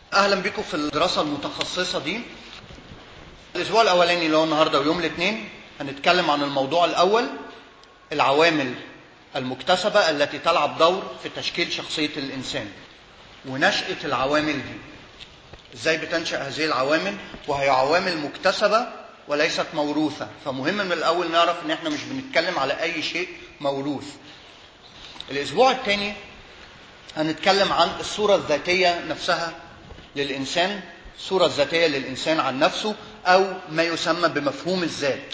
اهلا بكم في الدراسه المتخصصه دي الاسبوع الاولاني اللي هو النهارده ويوم الاثنين هنتكلم عن الموضوع الاول العوامل المكتسبه التي تلعب دور في تشكيل شخصيه الانسان ونشاه العوامل دي ازاي بتنشا هذه العوامل وهي عوامل مكتسبه وليست موروثه فمهم من الاول نعرف ان احنا مش بنتكلم على اي شيء موروث الاسبوع الثاني هنتكلم عن الصوره الذاتيه نفسها للإنسان الصورة الذاتية للإنسان عن نفسه أو ما يسمى بمفهوم الذات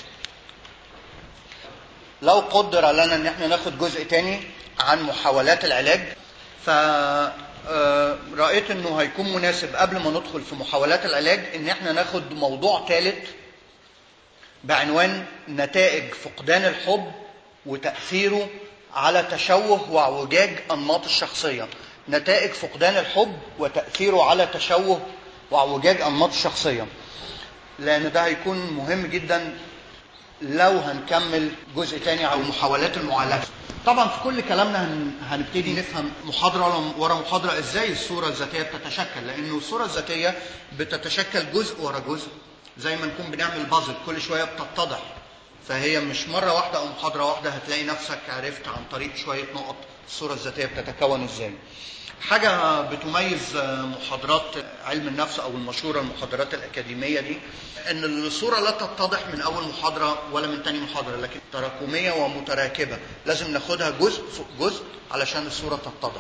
لو قدر لنا ان احنا ناخد جزء تاني عن محاولات العلاج ف رأيت انه هيكون مناسب قبل ما ندخل في محاولات العلاج ان احنا ناخد موضوع ثالث بعنوان نتائج فقدان الحب وتأثيره على تشوه واعوجاج أنماط الشخصية نتائج فقدان الحب وتأثيره على تشوه واعوجاج أنماط الشخصية لأن ده هيكون مهم جدا لو هنكمل جزء تاني عن محاولات المعالجة طبعا في كل كلامنا هنبتدي نفهم محاضرة ورا محاضرة ازاي الصورة الذاتية بتتشكل لأنه الصورة الذاتية بتتشكل جزء ورا جزء زي ما نكون بنعمل بازل كل شوية بتتضح فهي مش مرة واحدة أو محاضرة واحدة هتلاقي نفسك عرفت عن طريق شوية نقط الصورة الذاتية بتتكون ازاي حاجة بتميز محاضرات علم النفس أو المشهورة المحاضرات الأكاديمية دي إن الصورة لا تتضح من أول محاضرة ولا من تاني محاضرة لكن تراكمية ومتراكبة لازم ناخدها جزء فوق جزء علشان الصورة تتضح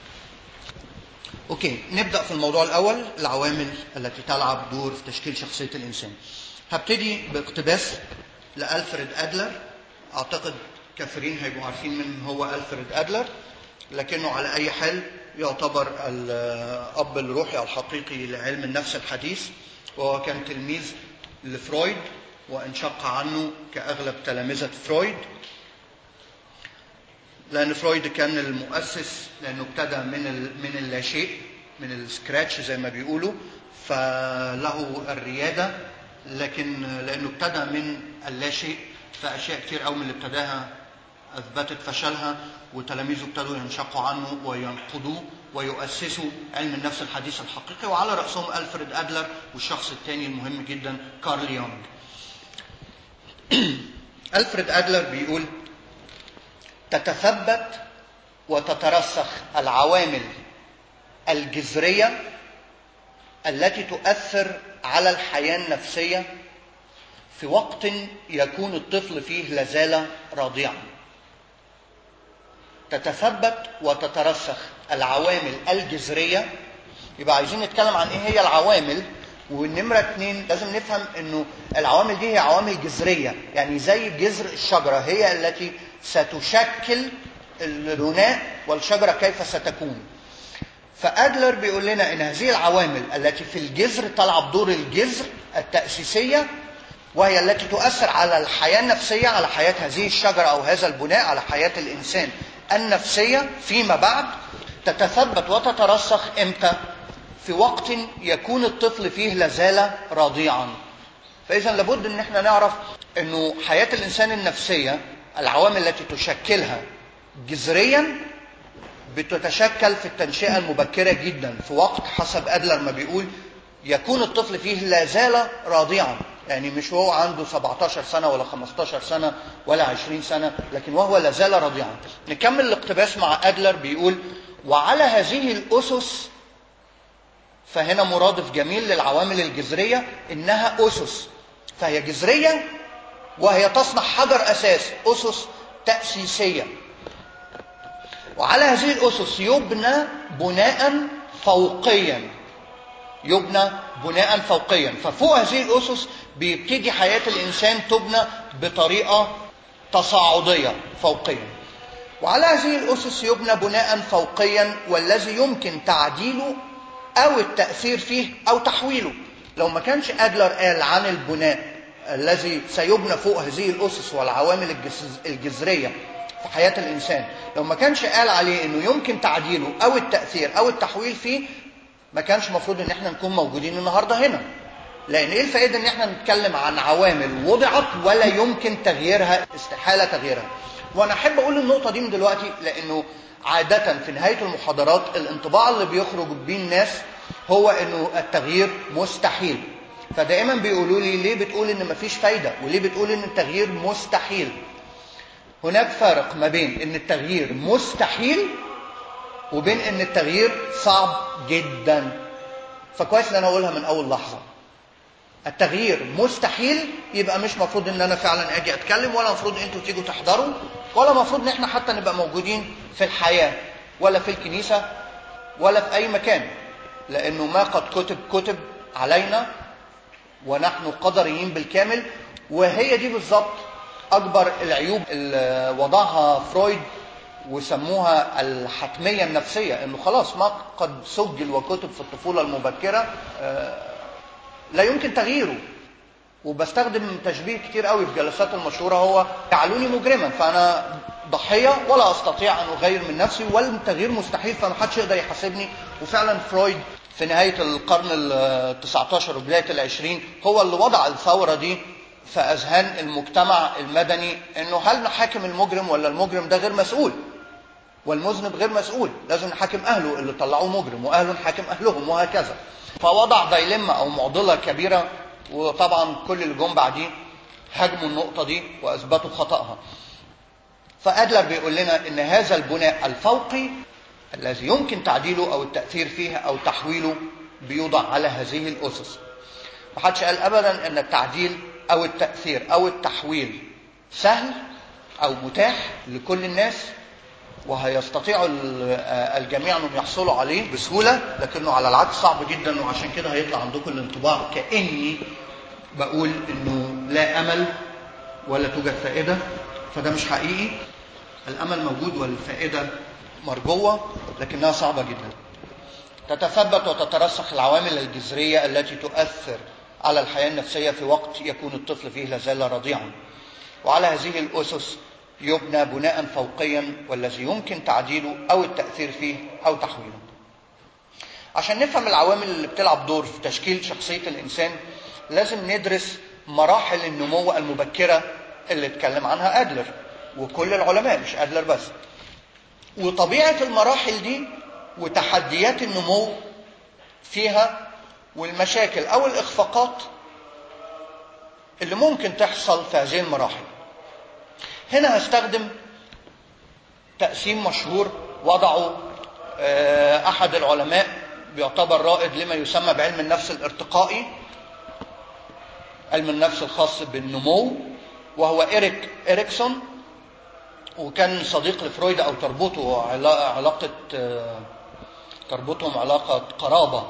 أوكي نبدأ في الموضوع الأول العوامل التي تلعب دور في تشكيل شخصية الإنسان هبتدي باقتباس لألفريد أدلر أعتقد كثيرين هيبقوا عارفين من هو ألفريد أدلر لكنه على أي حال يعتبر الأب الروحي الحقيقي لعلم النفس الحديث وهو كان تلميذ لفرويد وانشق عنه كأغلب تلامذة فرويد لأن فرويد كان المؤسس لأنه ابتدى من من اللاشيء من السكراتش زي ما بيقولوا فله الريادة لكن لأنه ابتدى من اللاشيء فأشياء كتير قوي من اللي ابتداها أثبتت فشلها وتلاميذه ابتدوا ينشقوا عنه وينقضوه ويؤسسوا علم النفس الحديث الحقيقي وعلى رأسهم ألفريد أدلر والشخص الثاني المهم جدا كارل يونغ ألفريد أدلر بيقول تتثبت وتترسخ العوامل الجذرية التي تؤثر على الحياة النفسية في وقت يكون الطفل فيه لازال راضعا تتثبت وتترسخ العوامل الجذرية يبقى عايزين نتكلم عن ايه هي العوامل والنمرة اتنين لازم نفهم انه العوامل دي هي عوامل جذرية يعني زي جذر الشجرة هي التي ستشكل البناء والشجرة كيف ستكون فأدلر بيقول لنا ان هذه العوامل التي في الجذر تلعب دور الجذر التأسيسية وهي التي تؤثر على الحياة النفسية على حياة هذه الشجرة أو هذا البناء على حياة الإنسان النفسية فيما بعد تتثبت وتترسخ امتى؟ في وقت يكون الطفل فيه لازال راضعا. فإذا لابد ان احنا نعرف انه حياة الإنسان النفسية العوامل التي تشكلها جذريا بتتشكل في التنشئة المبكرة جدا في وقت حسب أدلر ما بيقول يكون الطفل فيه لازال راضعا يعني مش وهو عنده 17 سنة ولا 15 سنة ولا 20 سنة لكن وهو لازال راضعا نكمل الاقتباس مع أدلر بيقول وعلى هذه الأسس فهنا مرادف جميل للعوامل الجذرية إنها أسس فهي جذرية وهي تصنع حجر أساس أسس تأسيسية وعلى هذه الأسس يبنى بناء فوقيا يبنى بناء فوقيا ففوق هذه الأسس بيبتدي حياة الإنسان تبنى بطريقة تصاعدية فوقيا وعلى هذه الأسس يبنى بناء فوقيا والذي يمكن تعديله أو التأثير فيه أو تحويله لو ما كانش أدلر قال عن البناء الذي سيبنى فوق هذه الأسس والعوامل الجذرية في حياة الإنسان لو ما كانش قال عليه أنه يمكن تعديله أو التأثير أو التحويل فيه ما كانش مفروض ان احنا نكون موجودين النهارده هنا لان ايه الفائده ان احنا نتكلم عن عوامل وضعت ولا يمكن تغييرها استحاله تغييرها وانا احب اقول النقطه دي من دلوقتي لانه عاده في نهايه المحاضرات الانطباع اللي بيخرج بيه الناس هو انه التغيير مستحيل فدائما بيقولوا لي ليه بتقول ان مفيش فايده وليه بتقول ان التغيير مستحيل هناك فرق ما بين ان التغيير مستحيل وبين ان التغيير صعب جدا فكويس ان انا اقولها من اول لحظه التغيير مستحيل يبقى مش مفروض ان انا فعلا اجي اتكلم ولا مفروض انتوا تيجوا تحضروا ولا مفروض ان احنا حتى نبقى موجودين في الحياه ولا في الكنيسه ولا في اي مكان لانه ما قد كتب كتب علينا ونحن قدريين بالكامل وهي دي بالظبط اكبر العيوب اللي وضعها فرويد وسموها الحتميه النفسيه انه خلاص ما قد سجل وكتب في الطفوله المبكره لا يمكن تغييره وبستخدم تشبيه كتير قوي في جلسات المشهوره هو جعلوني مجرما فانا ضحيه ولا استطيع ان اغير من نفسي والتغيير مستحيل فما حدش يقدر يحاسبني وفعلا فرويد في نهايه القرن ال 19 وبدايه العشرين هو اللي وضع الثوره دي في اذهان المجتمع المدني انه هل نحاكم المجرم ولا المجرم ده غير مسؤول والمذنب غير مسؤول لازم نحاكم اهله اللي طلعوه مجرم واهله نحاكم اهلهم وهكذا فوضع دايلما او معضله كبيره وطبعا كل اللي جم بعديه هاجموا النقطه دي واثبتوا خطاها فادلر بيقول لنا ان هذا البناء الفوقي الذي يمكن تعديله او التاثير فيه او تحويله بيوضع على هذه الاسس محدش قال ابدا ان التعديل او التاثير او التحويل سهل او متاح لكل الناس وهيستطيع الجميع انهم يحصلوا عليه بسهوله لكنه على العكس صعب جدا وعشان كده هيطلع عندكم الانطباع كاني بقول انه لا امل ولا توجد فائده فده مش حقيقي الامل موجود والفائده مرجوه لكنها صعبه جدا تتثبت وتترسخ العوامل الجذريه التي تؤثر على الحياه النفسيه في وقت يكون الطفل فيه لازال رضيعا وعلى هذه الاسس يبنى بناء فوقيا والذي يمكن تعديله او التاثير فيه او تحويله. عشان نفهم العوامل اللي بتلعب دور في تشكيل شخصيه الانسان لازم ندرس مراحل النمو المبكره اللي اتكلم عنها ادلر وكل العلماء مش ادلر بس. وطبيعه المراحل دي وتحديات النمو فيها والمشاكل او الاخفاقات اللي ممكن تحصل في هذه المراحل. هنا هستخدم تقسيم مشهور وضعه احد العلماء بيعتبر رائد لما يسمى بعلم النفس الارتقائي علم النفس الخاص بالنمو وهو إريك إريكسون وكان صديق لفرويد أو تربطه علاقة تربطهم علاقة قرابة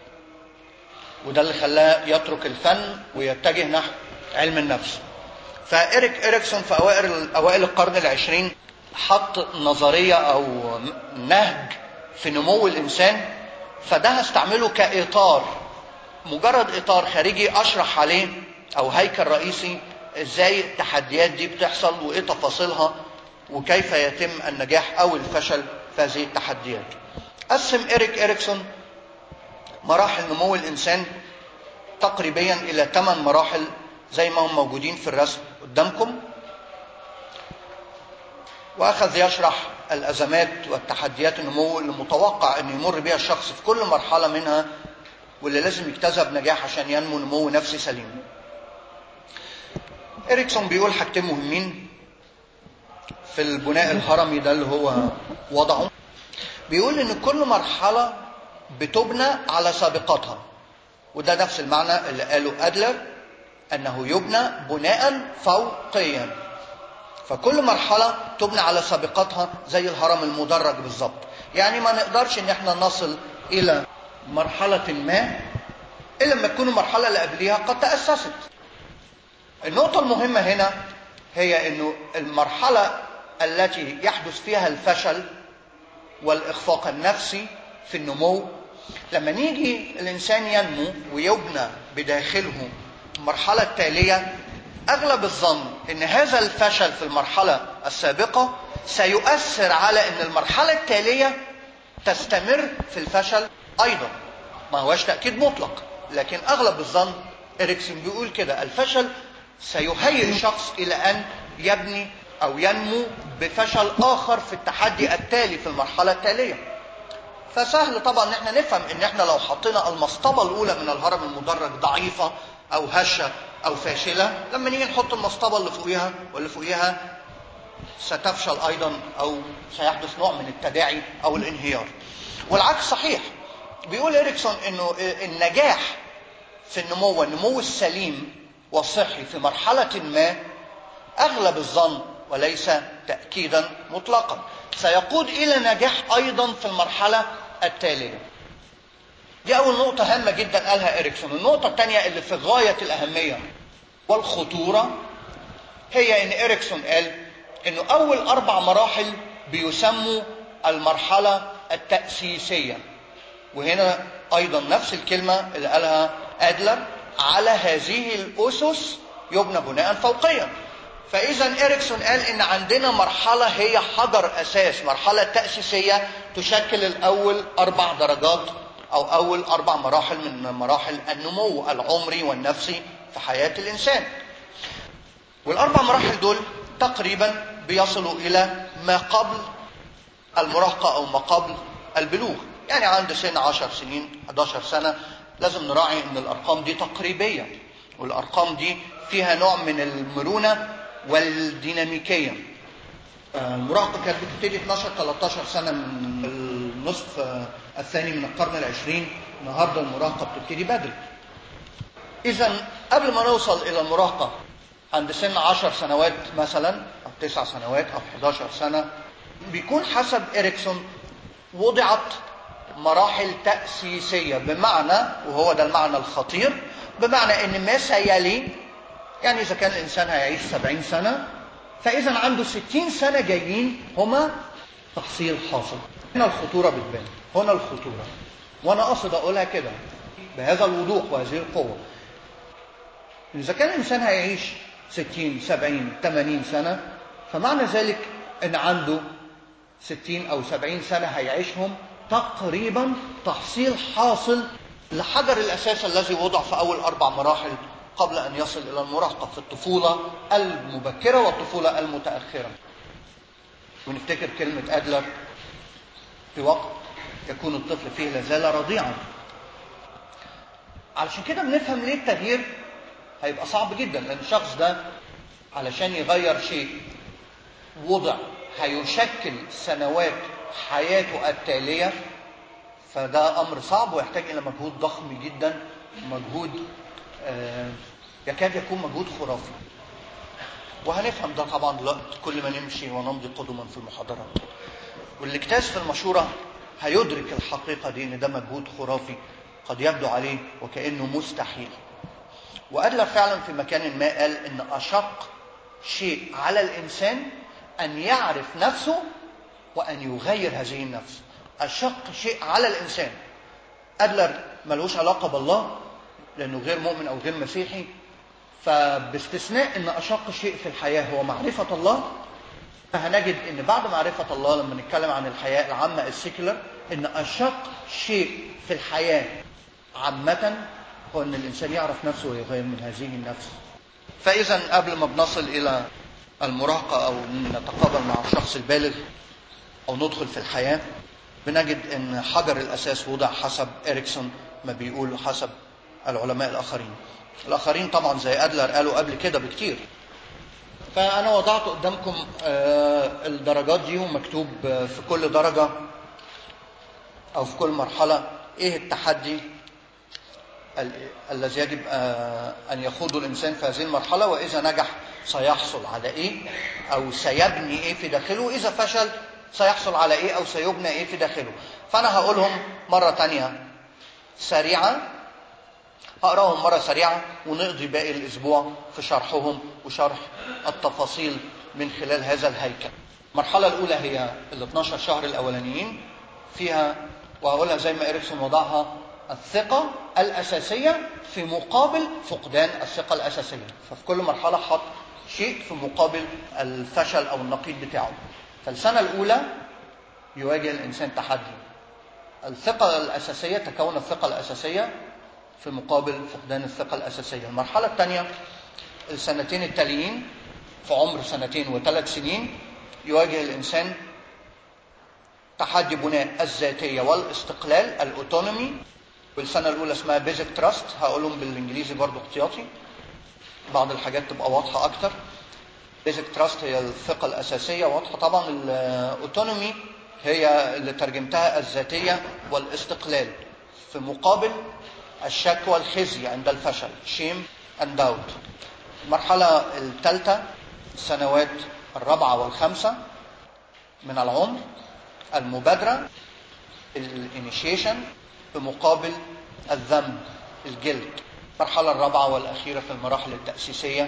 وده اللي خلاه يترك الفن ويتجه نحو علم النفس فإريك إريكسون في أوائل أوائل القرن العشرين حط نظرية أو نهج في نمو الإنسان فده هستعمله كإطار مجرد إطار خارجي أشرح عليه أو هيكل رئيسي إزاي التحديات دي بتحصل وإيه تفاصيلها وكيف يتم النجاح أو الفشل في هذه التحديات قسم إريك إريكسون مراحل نمو الإنسان تقريبا إلى ثمان مراحل زي ما هم موجودين في الرسم قدامكم واخذ يشرح الازمات والتحديات النمو اللي متوقع ان يمر بها الشخص في كل مرحله منها واللي لازم يجتذب نجاح عشان ينمو نمو نفسي سليم. اريكسون بيقول حاجتين مهمين في البناء الهرمي ده اللي هو وضعه. بيقول ان كل مرحله بتبنى على سابقاتها. وده نفس المعنى اللي قاله ادلر انه يبنى بناء فوقيا. فكل مرحلة تبنى على سابقاتها زي الهرم المدرج بالظبط يعني ما نقدرش ان احنا نصل الى مرحلة ما الا لما تكون المرحلة اللي قبليها قد تأسست النقطة المهمة هنا هي انه المرحلة التي يحدث فيها الفشل والاخفاق النفسي في النمو لما نيجي الانسان ينمو ويبنى بداخله المرحلة التالية اغلب الظن ان هذا الفشل في المرحله السابقه سيؤثر على ان المرحله التاليه تستمر في الفشل ايضا ما هوش تاكيد مطلق لكن اغلب الظن اريكسون بيقول كده الفشل سيهيئ الشخص الى ان يبني او ينمو بفشل اخر في التحدي التالي في المرحله التاليه فسهل طبعا ان احنا نفهم ان احنا لو حطينا المصطبه الاولى من الهرم المدرج ضعيفه او هشه او فاشله لما نيجي نحط المصطبه اللي فوقيها واللي فوقيها ستفشل ايضا او سيحدث نوع من التداعي او الانهيار والعكس صحيح بيقول اريكسون انه النجاح في النمو والنمو السليم والصحي في مرحله ما اغلب الظن وليس تاكيدا مطلقا سيقود الى نجاح ايضا في المرحله التاليه دي اول نقطه هامه جدا قالها اريكسون النقطه الثانيه اللي في غايه الاهميه والخطوره هي ان اريكسون قال انه اول اربع مراحل بيسموا المرحله التاسيسيه وهنا ايضا نفس الكلمه اللي قالها ادلر على هذه الاسس يبنى بناء فوقيا فاذا اريكسون قال ان عندنا مرحله هي حجر اساس مرحله تاسيسيه تشكل الاول اربع درجات او اول اربع مراحل من مراحل النمو العمري والنفسي في حياه الانسان والاربع مراحل دول تقريبا بيصلوا الى ما قبل المراهقه او ما قبل البلوغ يعني عند سن 10 سنين 11 سنه لازم نراعي ان الارقام دي تقريبيه والارقام دي فيها نوع من المرونه والديناميكيه المراهقه كانت بتبتدي 12 13 سنه من النصف الثاني من القرن العشرين النهارده المراهقه بتبتدي بدري اذا قبل ما نوصل الى المراهقه عند سن 10 سنوات مثلا او 9 سنوات او 11 سنه بيكون حسب اريكسون وضعت مراحل تأسيسية بمعنى وهو ده المعنى الخطير بمعنى ان ما سيلي يعني اذا كان الانسان هيعيش 70 سنة فاذا عنده 60 سنة جايين هما تحصيل حاصل هنا الخطورة بتبان هنا الخطورة وانا قصد اقولها كده بهذا الوضوح وهذه القوة اذا كان الانسان هيعيش 60 70 80 سنة فمعنى ذلك ان عنده 60 او 70 سنة هيعيشهم تقريبا تحصيل حاصل لحجر الاساس الذي وضع في اول اربع مراحل قبل ان يصل الى المراهقه في الطفوله المبكره والطفوله المتاخره. ونفتكر كلمه ادلر في وقت يكون الطفل فيه لازال رضيعا. علشان كده بنفهم ليه التغيير هيبقى صعب جدا لان الشخص ده علشان يغير شيء وضع هيشكل سنوات حياته التالية فده أمر صعب ويحتاج إلى مجهود ضخم جدا مجهود آه يكاد يكون مجهود خرافي وهنفهم ده طبعا دلوقتي كل ما نمشي ونمضي قدما في المحاضرات واللي اجتاز في المشورة هيدرك الحقيقة دي إن ده مجهود خرافي قد يبدو عليه وكأنه مستحيل وأدلر فعلا في مكان ما قال إن أشق شيء على الإنسان أن يعرف نفسه وأن يغير هذه النفس أشق شيء على الإنسان أدلر ملوش علاقة بالله لأنه غير مؤمن أو غير مسيحي فباستثناء أن أشق شيء في الحياة هو معرفة الله فهنجد أن بعد معرفة الله لما نتكلم عن الحياة العامة السيكولر أن أشق شيء في الحياة عامة هو أن الإنسان يعرف نفسه ويغير من هذه النفس فإذا قبل ما بنصل إلى المراهقة أو نتقابل مع الشخص البالغ أو ندخل في الحياة بنجد أن حجر الأساس وضع حسب إريكسون ما بيقول حسب العلماء الآخرين الآخرين طبعا زي أدلر قالوا قبل كده بكتير فأنا وضعت قدامكم الدرجات دي ومكتوب في كل درجة أو في كل مرحلة إيه التحدي الذي يجب أن يخوضه الإنسان في هذه المرحلة وإذا نجح سيحصل على إيه أو سيبني إيه في داخله إذا فشل سيحصل على إيه أو سيبنى إيه في داخله فأنا هقولهم مرة تانية سريعة هقراهم مرة سريعة ونقضي باقي الأسبوع في شرحهم وشرح التفاصيل من خلال هذا الهيكل المرحلة الأولى هي ال 12 شهر الأولانيين فيها وهقولها زي ما إريكسون وضعها الثقة الأساسية في مقابل فقدان الثقة الأساسية ففي كل مرحلة حط شيء في مقابل الفشل أو النقيض بتاعه فالسنة الأولى يواجه الإنسان تحدي الثقة الأساسية تكون الثقة الأساسية في مقابل فقدان الثقة الأساسية المرحلة الثانية السنتين التاليين في عمر سنتين وثلاث سنين يواجه الإنسان تحدي بناء الذاتيه والاستقلال الاوتونومي والسنه الاولى اسمها بيزك تراست هقولهم بالانجليزي برضو احتياطي بعض الحاجات تبقى واضحه اكتر بيزك تراست هي الثقه الاساسيه واضحه طبعا الاوتونومي هي اللي ترجمتها الذاتيه والاستقلال في مقابل الشك والخزي عند الفشل شيم اند داوت المرحله الثالثه السنوات الرابعه والخامسه من العمر المبادره الانيشيشن بمقابل الذنب الجلد المرحلة الرابعة والأخيرة في المراحل التأسيسية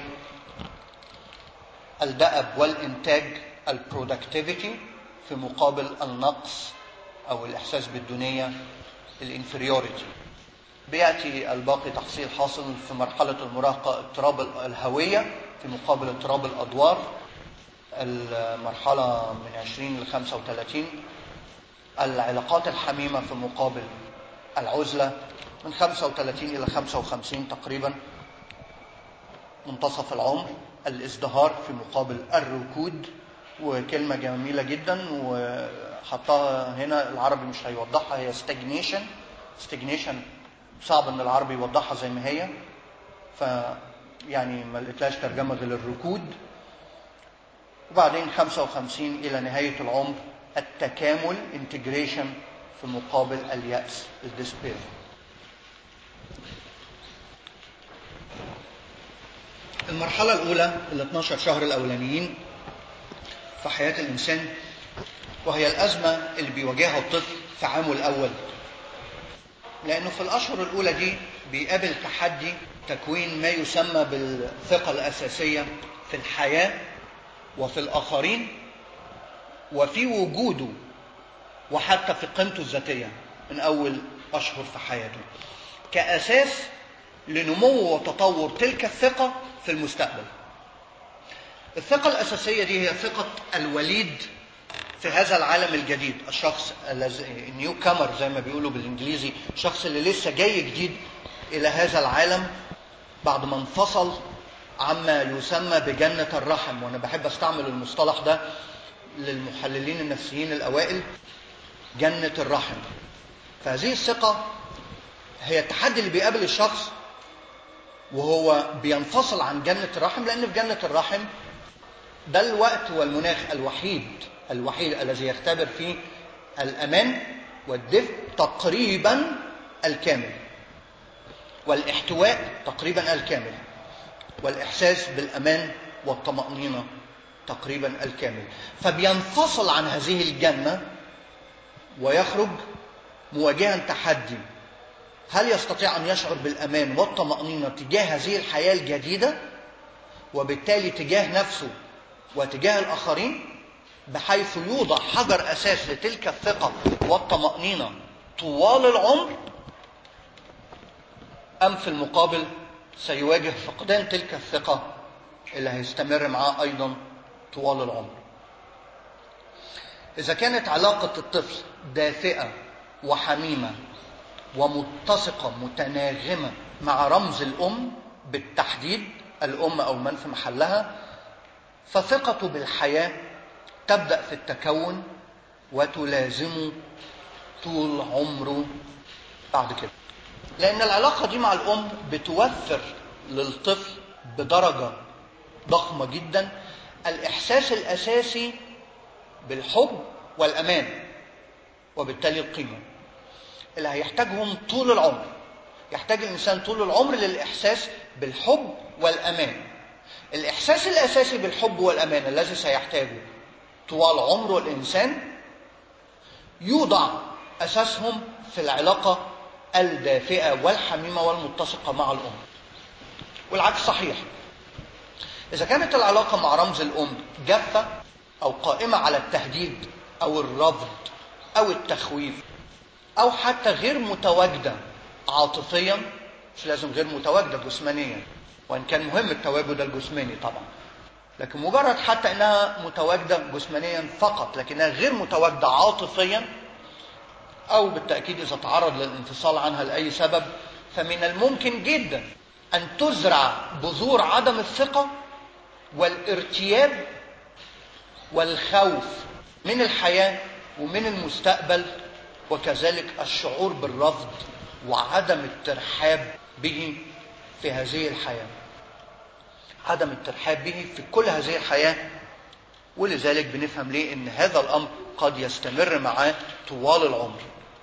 الدأب والإنتاج البرودكتيفيتي في مقابل النقص أو الإحساس بالدونية الانفريوريتي بيأتي الباقي تحصيل حاصل في مرحلة المراهقة اضطراب الهوية في مقابل اضطراب الأدوار المرحلة من 20 ل 35 العلاقات الحميمة في مقابل العزلة من 35 إلى 55 تقريبا منتصف العمر الازدهار في مقابل الركود وكلمة جميلة جدا وحطها هنا العربي مش هيوضحها هي stagnation stagnation صعب ان العربي يوضحها زي ما هي ف يعني ما لقيتلاش ترجمة غير الركود وبعدين 55 إلى نهاية العمر التكامل integration في مقابل اليأس الديسبير المرحلة الأولى ال 12 شهر الأولانيين في حياة الإنسان وهي الأزمة اللي بيواجهها الطفل في عامه الأول لأنه في الأشهر الأولى دي بيقابل تحدي تكوين ما يسمى بالثقة الأساسية في الحياة وفي الآخرين وفي وجوده وحتى في قيمته الذاتية من أول أشهر في حياته كأساس لنمو وتطور تلك الثقة في المستقبل الثقة الأساسية دي هي ثقة الوليد في هذا العالم الجديد الشخص النيو كامر زي ما بيقولوا بالإنجليزي الشخص اللي لسه جاي جديد إلى هذا العالم بعد ما انفصل عما يسمى بجنة الرحم وأنا بحب أستعمل المصطلح ده للمحللين النفسيين الأوائل جنة الرحم فهذه الثقة هي التحدي اللي بيقابل الشخص وهو بينفصل عن جنة الرحم لأن في جنة الرحم ده الوقت والمناخ الوحيد الوحيد الذي يختبر فيه الأمان والدفء تقريبا الكامل والاحتواء تقريبا الكامل والإحساس بالأمان والطمأنينة تقريبا الكامل فبينفصل عن هذه الجنة ويخرج مواجها تحدي هل يستطيع أن يشعر بالأمان والطمأنينة تجاه هذه الحياة الجديدة وبالتالي تجاه نفسه وتجاه الآخرين بحيث يوضع حجر أساس لتلك الثقة والطمأنينة طوال العمر أم في المقابل سيواجه فقدان تلك الثقة اللي هيستمر معاه أيضا طوال العمر إذا كانت علاقة الطفل دافئة وحميمة ومتسقة متناغمة مع رمز الأم بالتحديد الأم أو من في محلها فثقته بالحياة تبدأ في التكون وتلازمه طول عمره بعد كده لأن العلاقة دي مع الأم بتوفر للطفل بدرجة ضخمة جدا الإحساس الأساسي بالحب والأمان وبالتالي القيمة اللي هيحتاجهم طول العمر يحتاج الإنسان طول العمر للإحساس بالحب والأمان الإحساس الأساسي بالحب والأمان الذي سيحتاجه طوال عمره الإنسان يوضع أساسهم في العلاقة الدافئة والحميمة والمتسقة مع الأم والعكس صحيح إذا كانت العلاقة مع رمز الأم جافة أو قائمة على التهديد أو الرفض أو التخويف أو حتى غير متواجدة عاطفيا مش لازم غير متواجدة جسمانيا وإن كان مهم التواجد الجسماني طبعا لكن مجرد حتى انها متواجده جسمانيا فقط لكنها غير متواجده عاطفيا او بالتاكيد اذا تعرض للانفصال عنها لاي سبب فمن الممكن جدا ان تزرع بذور عدم الثقه والارتياب والخوف من الحياه ومن المستقبل وكذلك الشعور بالرفض وعدم الترحاب به في هذه الحياة عدم الترحاب به في كل هذه الحياة ولذلك بنفهم ليه ان هذا الامر قد يستمر معاه طوال العمر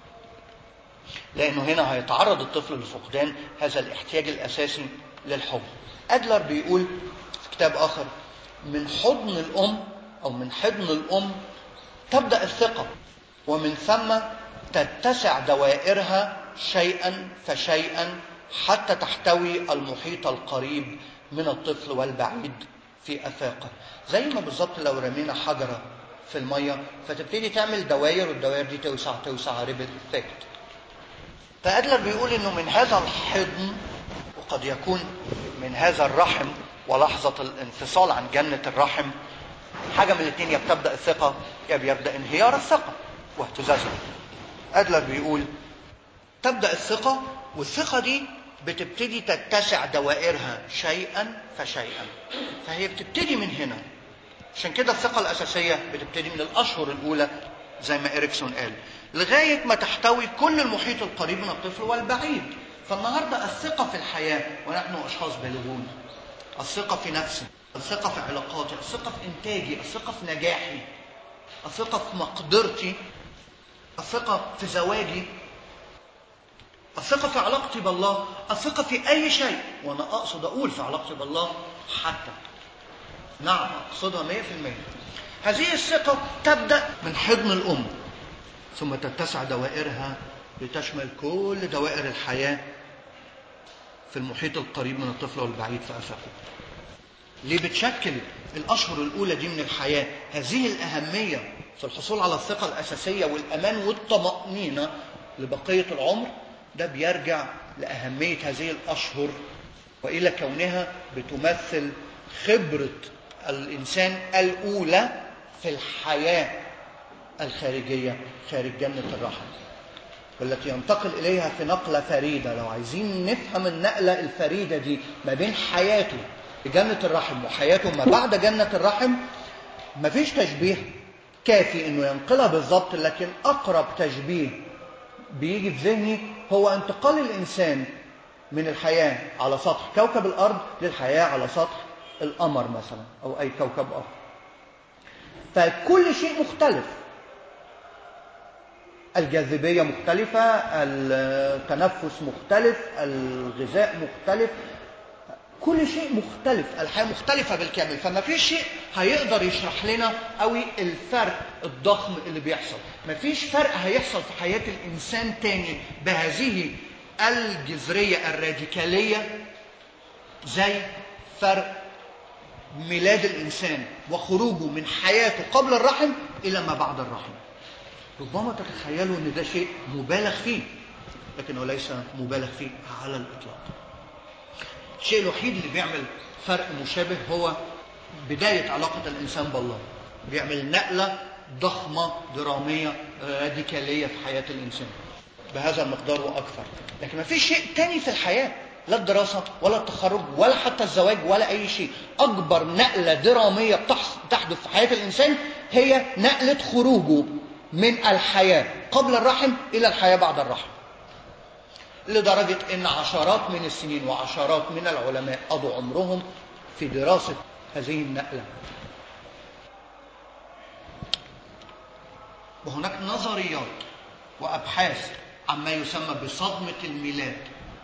لانه هنا هيتعرض الطفل لفقدان هذا الاحتياج الاساسي للحب ادلر بيقول في كتاب اخر من حضن الام او من حضن الام تبدا الثقه ومن ثم تتسع دوائرها شيئا فشيئا حتى تحتوي المحيط القريب من الطفل والبعيد في افاقه زي ما بالظبط لو رمينا حجره في الميه فتبتدي تعمل دوائر والدوائر دي توسع توسع ريبل افكت فادلر بيقول انه من هذا الحضن وقد يكون من هذا الرحم ولحظه الانفصال عن جنه الرحم حاجه من الاثنين يا بتبدا الثقه يا بيبدا انهيار الثقه واهتزازها ادلر بيقول تبدا الثقه والثقه دي بتبتدي تتسع دوائرها شيئا فشيئا فهي بتبتدي من هنا عشان كده الثقة الأساسية بتبتدي من الأشهر الأولى زي ما إريكسون قال لغاية ما تحتوي كل المحيط القريب من الطفل والبعيد فالنهاردة الثقة في الحياة ونحن أشخاص بالغون الثقة في نفسي الثقة في علاقاتي الثقة في إنتاجي الثقة في نجاحي الثقة في مقدرتي الثقة في زواجي الثقة في علاقتي بالله الثقة في أي شيء وأنا أقصد أقول في علاقتي بالله حتى نعم أقصدها مية في المية هذه الثقة تبدأ من حضن الأم ثم تتسع دوائرها لتشمل كل دوائر الحياة في المحيط القريب من الطفل والبعيد في أفقه ليه بتشكل الأشهر الأولى دي من الحياة هذه الأهمية في الحصول على الثقة الأساسية والأمان والطمأنينة لبقية العمر ده بيرجع لأهمية هذه الأشهر وإلى كونها بتمثل خبرة الإنسان الأولى في الحياة الخارجية خارج جنة الرحم والتي ينتقل إليها في نقلة فريدة لو عايزين نفهم النقلة الفريدة دي ما بين حياته في جنة الرحم وحياته ما بعد جنة الرحم مفيش تشبيه كافي انه ينقلها بالظبط لكن اقرب تشبيه بيجي في ذهني هو انتقال الانسان من الحياه على سطح كوكب الارض للحياه على سطح القمر مثلا او اي كوكب اخر فكل شيء مختلف الجاذبيه مختلفه التنفس مختلف الغذاء مختلف كل شيء مختلف الحياه مختلفه بالكامل فما فيش شيء هيقدر يشرح لنا قوي الفرق الضخم اللي بيحصل ما فيش فرق هيحصل في حياه الانسان تاني بهذه الجذريه الراديكاليه زي فرق ميلاد الانسان وخروجه من حياته قبل الرحم الى ما بعد الرحم ربما تتخيلوا ان ده شيء مبالغ فيه لكنه ليس مبالغ فيه على الاطلاق الشيء الوحيد اللي بيعمل فرق مشابه هو بداية علاقة الإنسان بالله بيعمل نقلة ضخمة درامية راديكالية في حياة الإنسان بهذا المقدار وأكثر لكن ما فيش شيء تاني في الحياة لا الدراسة ولا التخرج ولا حتى الزواج ولا أي شيء أكبر نقلة درامية تحدث في حياة الإنسان هي نقلة خروجه من الحياة قبل الرحم إلى الحياة بعد الرحم لدرجة أن عشرات من السنين وعشرات من العلماء قضوا عمرهم في دراسة هذه النقلة وهناك نظريات وأبحاث عما يسمى بصدمة الميلاد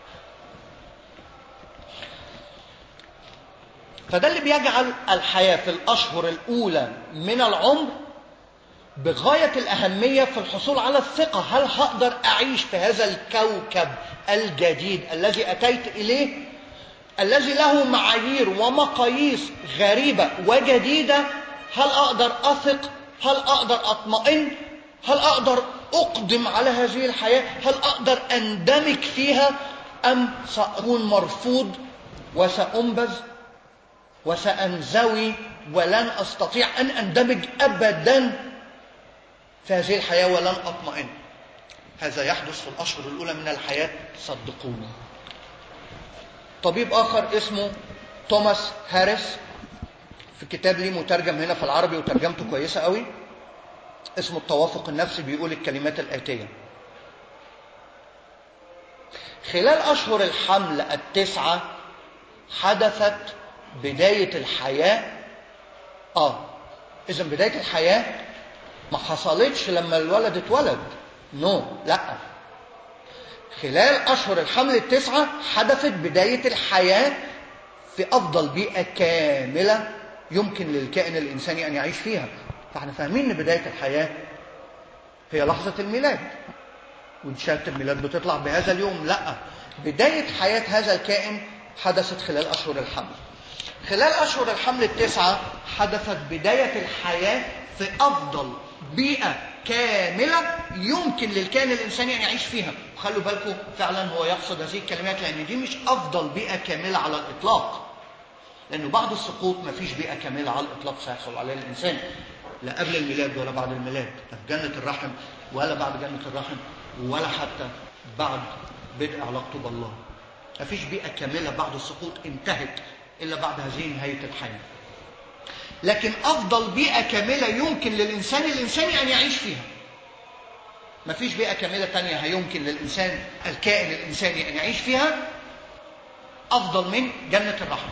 فده اللي بيجعل الحياة في الأشهر الأولى من العمر بغاية الأهمية في الحصول على الثقة هل هقدر أعيش في هذا الكوكب الجديد الذي أتيت إليه الذي له معايير ومقاييس غريبة وجديدة هل أقدر أثق هل أقدر أطمئن هل أقدر أقدم على هذه الحياة هل أقدر أندمج فيها أم سأكون مرفوض وسأنبذ وسأنزوي ولن أستطيع أن أندمج أبدا في هذه الحياة ولن أطمئن هذا يحدث في الأشهر الأولى من الحياة صدقوني طبيب آخر اسمه توماس هاريس في كتاب ليه مترجم هنا في العربي وترجمته كويسة قوي اسمه التوافق النفسي بيقول الكلمات الآتية خلال أشهر الحمل التسعة حدثت بداية الحياة آه إذا بداية الحياة ما حصلتش لما الولد اتولد نو no. لا خلال أشهر الحمل التسعة حدثت بداية الحياة في أفضل بيئة كاملة يمكن للكائن الإنساني أن يعيش فيها فاحنا فاهمين ان بدايه الحياه هي لحظه الميلاد ودي شهاده الميلاد بتطلع بهذا اليوم لا بدايه حياه هذا الكائن حدثت خلال اشهر الحمل خلال اشهر الحمل التسعه حدثت بدايه الحياه في افضل بيئه كامله يمكن للكائن الانساني ان يعيش فيها وخلوا بالكم فعلا هو يقصد هذه الكلمات لان دي مش افضل بيئه كامله على الاطلاق لانه بعد السقوط ما فيش بيئه كامله على الاطلاق سيحصل عليها الانسان لا قبل الميلاد ولا بعد الميلاد لا في جنة الرحم ولا بعد جنة الرحم ولا حتى بعد بدء علاقته بالله ما فيش بيئة كاملة بعد السقوط انتهت إلا بعد هذه نهاية الحياة لكن أفضل بيئة كاملة يمكن للإنسان الإنساني أن يعيش فيها ما فيش بيئة كاملة تانية هيمكن للإنسان الكائن الإنساني أن يعيش فيها أفضل من جنة الرحمة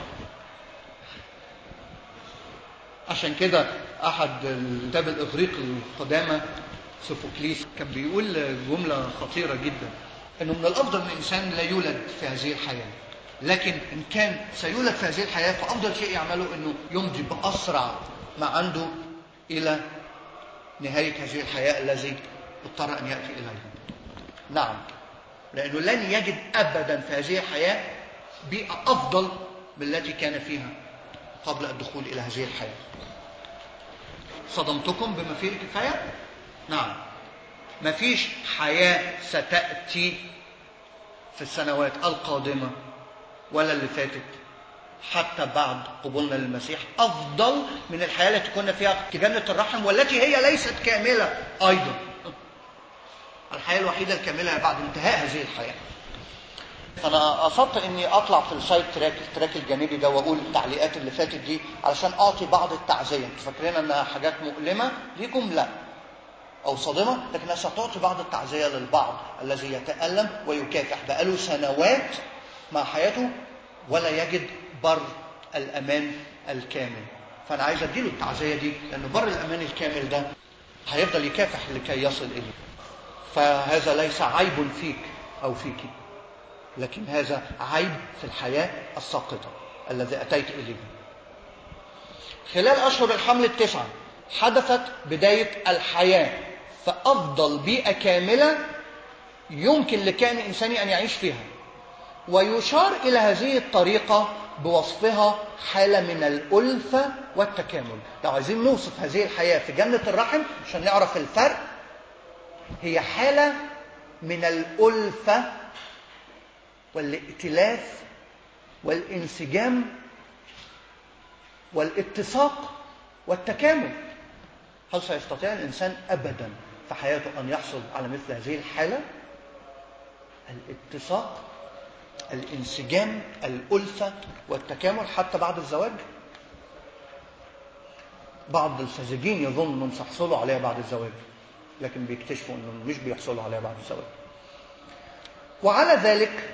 عشان كده احد الكتاب الاغريق القدامى سوفوكليس كان بيقول جمله خطيره جدا انه من الافضل ان الانسان لا يولد في هذه الحياه لكن ان كان سيولد في هذه الحياه فافضل شيء يعمله انه يمضي باسرع ما عنده الى نهايه هذه الحياه الذي اضطر ان ياتي اليها. نعم لانه لن يجد ابدا في هذه الحياه بيئه افضل من التي كان فيها قبل الدخول الى هذه الحياه. صدمتكم بما فيه الكفاية؟ نعم مفيش حياة ستأتي في السنوات القادمة ولا اللي فاتت حتى بعد قبولنا للمسيح أفضل من الحياة التي كنا فيها في جنة الرحم والتي هي ليست كاملة أيضا الحياة الوحيدة الكاملة بعد انتهاء هذه الحياة انا قصدت اني اطلع في السايد تراك التراك الجانبي ده واقول التعليقات اللي فاتت دي علشان اعطي بعض التعزيه انتوا فاكرين انها حاجات مؤلمه ليكم لا او صادمه لكنها ستعطي بعض التعزيه للبعض الذي يتالم ويكافح بقاله سنوات مع حياته ولا يجد بر الامان الكامل فانا عايز اديله التعزيه دي لان بر الامان الكامل ده هيفضل يكافح لكي يصل اليه فهذا ليس عيب فيك او فيكِ لكن هذا عيب في الحياة الساقطة الذي أتيت إليه خلال أشهر الحمل التسعة حدثت بداية الحياة فأفضل بيئة كاملة يمكن لكائن إنساني أن يعيش فيها ويشار إلى هذه الطريقة بوصفها حالة من الألفة والتكامل لو عايزين نوصف هذه الحياة في جنة الرحم عشان نعرف الفرق هي حالة من الألفة والائتلاف والانسجام والاتساق والتكامل هل سيستطيع الانسان ابدا في حياته ان يحصل على مثل هذه الحاله الاتساق الانسجام الالفه والتكامل حتى بعد الزواج بعض الساذجين يظن انهم سيحصلوا عليها بعد الزواج لكن بيكتشفوا انهم مش بيحصلوا عليها بعد الزواج وعلى ذلك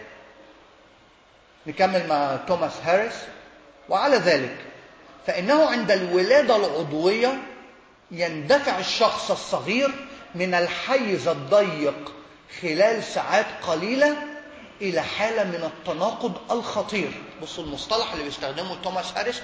نكمل مع توماس هاريس وعلى ذلك فإنه عند الولادة العضوية يندفع الشخص الصغير من الحيز الضيق خلال ساعات قليلة إلى حالة من التناقض الخطير بصوا المصطلح اللي بيستخدمه توماس هاريس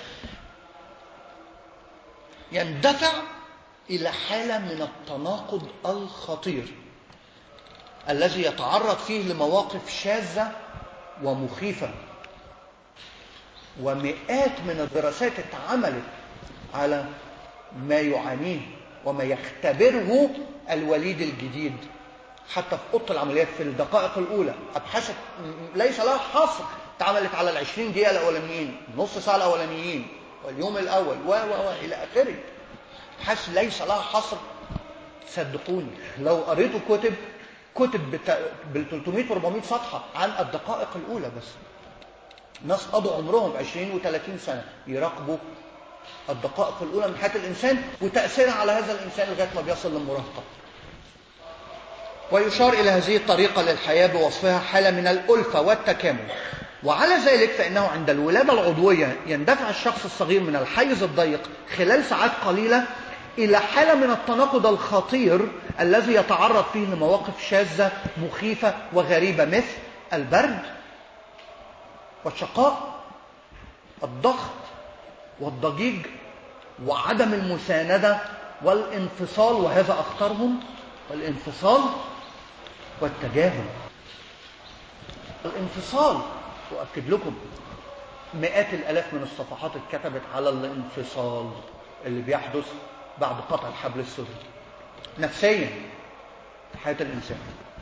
يندفع إلى حالة من التناقض الخطير الذي يتعرض فيه لمواقف شاذة ومخيفة ومئات من الدراسات اتعملت على ما يعانيه وما يختبره الوليد الجديد حتى في اوضه العمليات في الدقائق الاولى ابحاث ليس لها حصر اتعملت على ال 20 دقيقه الاولانيين نص ساعه الاولانيين واليوم الاول و و و الى اخره ابحاث ليس لها حصر صدقوني لو قريتوا كتب كتب بال 300 و 400 صفحه عن الدقائق الاولى بس ناس قضوا عمرهم 20 و30 سنه يراقبوا الدقائق الأولى من حياة الإنسان وتأثيرها على هذا الإنسان لغاية ما بيصل للمراهقة ويشار إلى هذه الطريقة للحياة بوصفها حالة من الألفة والتكامل وعلى ذلك فإنه عند الولادة العضوية يندفع الشخص الصغير من الحيز الضيق خلال ساعات قليلة إلى حالة من التناقض الخطير الذي يتعرض فيه لمواقف شاذة مخيفة وغريبة مثل البرد والشقاء الضغط والضجيج وعدم المساندة والانفصال وهذا أخطرهم والانفصال والتجاهل الانفصال أؤكد لكم مئات الآلاف من الصفحات اتكتبت على الانفصال اللي بيحدث بعد قطع الحبل السري نفسيا في حياة الإنسان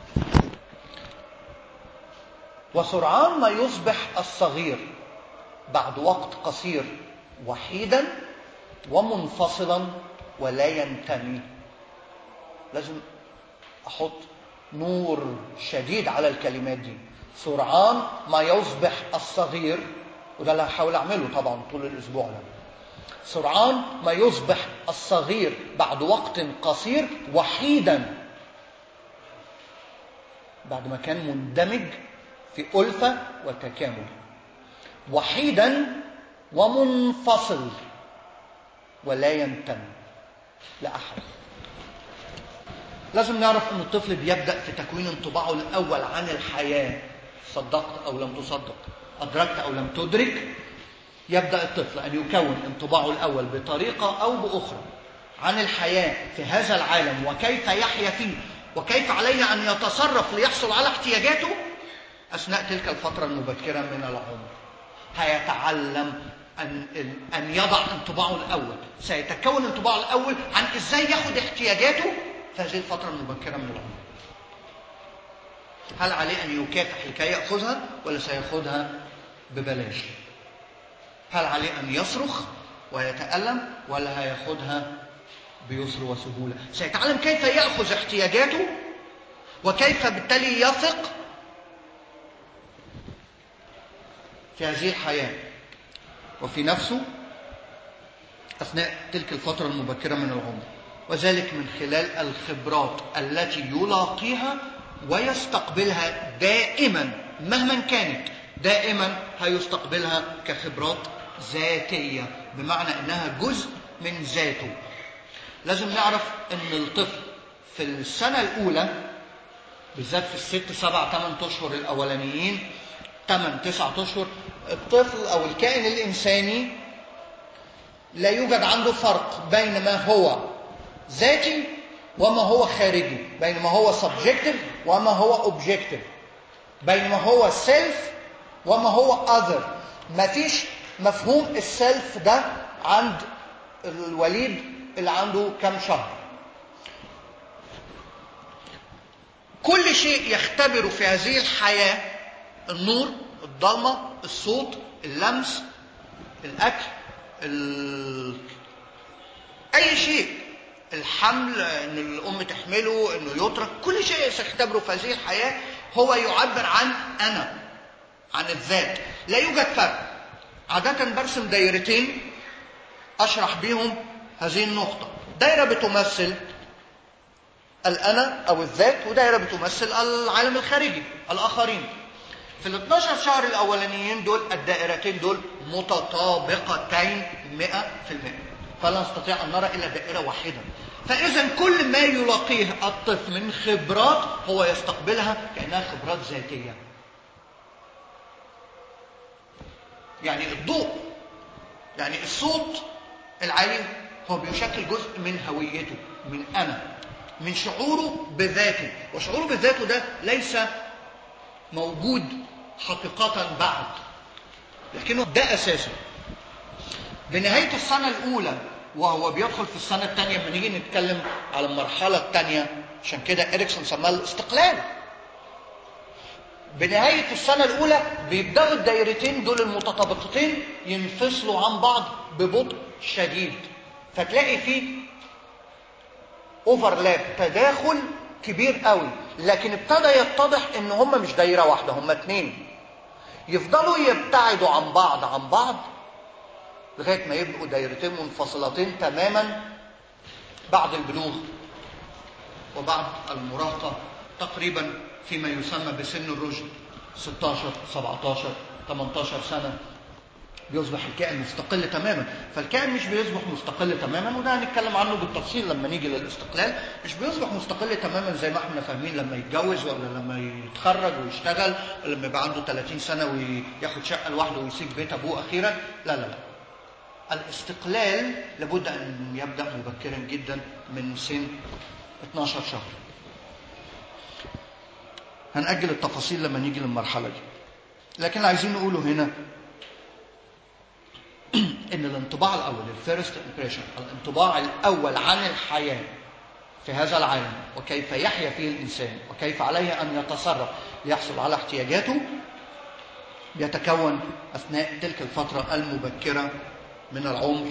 وسرعان ما يصبح الصغير بعد وقت قصير وحيدا ومنفصلا ولا ينتمي لازم احط نور شديد على الكلمات دي سرعان ما يصبح الصغير وده اللي هحاول اعمله طبعا طول الاسبوع ده سرعان ما يصبح الصغير بعد وقت قصير وحيدا بعد ما كان مندمج في ألفة وتكامل وحيدا ومنفصل ولا ينتمي لأحد لازم نعرف أن الطفل بيبدأ في تكوين انطباعه الأول عن الحياة صدقت أو لم تصدق أدركت أو لم تدرك يبدأ الطفل أن يكون انطباعه الأول بطريقة أو بأخرى عن الحياة في هذا العالم وكيف يحيا فيه وكيف عليه أن يتصرف ليحصل على احتياجاته أثناء تلك الفترة المبكرة من العمر هيتعلم أن, أن يضع انطباعه الأول سيتكون انطباعه الأول عن إزاي ياخد احتياجاته في هذه الفترة المبكرة من العمر هل عليه أن يكافح لكي يأخذها ولا سيأخذها ببلاش هل عليه أن يصرخ ويتألم ولا هياخدها بيسر وسهولة سيتعلم كيف يأخذ احتياجاته وكيف بالتالي يثق في هذه الحياة وفي نفسه أثناء تلك الفترة المبكرة من العمر وذلك من خلال الخبرات التي يلاقيها ويستقبلها دائما مهما كانت دائما هيستقبلها كخبرات ذاتية بمعنى انها جزء من ذاته لازم نعرف ان الطفل في السنة الاولى بالذات في الست سبع ثمان اشهر الاولانيين ثمان تسعة اشهر الطفل او الكائن الانساني لا يوجد عنده فرق بين ما هو ذاتي وما هو خارجي بين ما هو subjective وما هو objective بين ما هو self وما هو other مفيش مفهوم السلف ده عند الوليد اللي عنده كم شهر كل شيء يختبره في هذه الحياة النور الضلمة الصوت اللمس الأكل ال... أي شيء الحمل ان الام تحمله انه يترك كل شيء سيختبره في هذه الحياه هو يعبر عن انا عن الذات لا يوجد فرق عادة برسم دايرتين اشرح بيهم هذه النقطة دايرة بتمثل الأنا أو الذات ودايرة بتمثل العالم الخارجي الآخرين في ال 12 شهر الأولانيين دول الدائرتين دول متطابقتين 100% فلا نستطيع أن نرى إلا دائرة واحدة فإذا كل ما يلاقيه الطفل من خبرات هو يستقبلها كأنها خبرات ذاتية يعني الضوء يعني الصوت العالي هو بيشكل جزء من هويته من أنا من شعوره بذاته وشعوره بذاته ده ليس موجود حقيقة بعد لكنه ده أساسه بنهاية السنة الأولى وهو بيدخل في السنة الثانية لما نيجي نتكلم على المرحلة الثانية عشان كده إريكسون سماها الاستقلال بنهاية السنة الأولى بيبدأوا الدايرتين دول المتطابقتين ينفصلوا عن بعض ببطء شديد فتلاقي فيه اوفرلاب تداخل كبير قوي لكن ابتدى يتضح ان هم مش دايره واحده هم اتنين يفضلوا يبتعدوا عن بعض عن بعض لغايه ما يبقوا دايرتين منفصلتين تماما بعد البلوغ وبعد المراهقه تقريبا فيما يسمى بسن الرشد 16 17 18 سنه بيصبح الكائن مستقل تماما فالكائن مش بيصبح مستقل تماما وده هنتكلم عنه بالتفصيل لما نيجي للاستقلال مش بيصبح مستقل تماما زي ما احنا فاهمين لما يتجوز ولا لما يتخرج ويشتغل ولا لما يبقى عنده 30 سنه وياخد شقه لوحده ويسيب بيت ابوه اخيرا لا لا لا الاستقلال لابد ان يبدا مبكرا جدا من سن 12 شهر هنأجل التفاصيل لما نيجي للمرحلة دي لكن اللي عايزين نقوله هنا ان الانطباع الاول الفيرست امبريشن الانطباع الاول عن الحياه في هذا العالم وكيف يحيا فيه الانسان وكيف عليه ان يتصرف ليحصل على احتياجاته يتكون اثناء تلك الفتره المبكره من العمر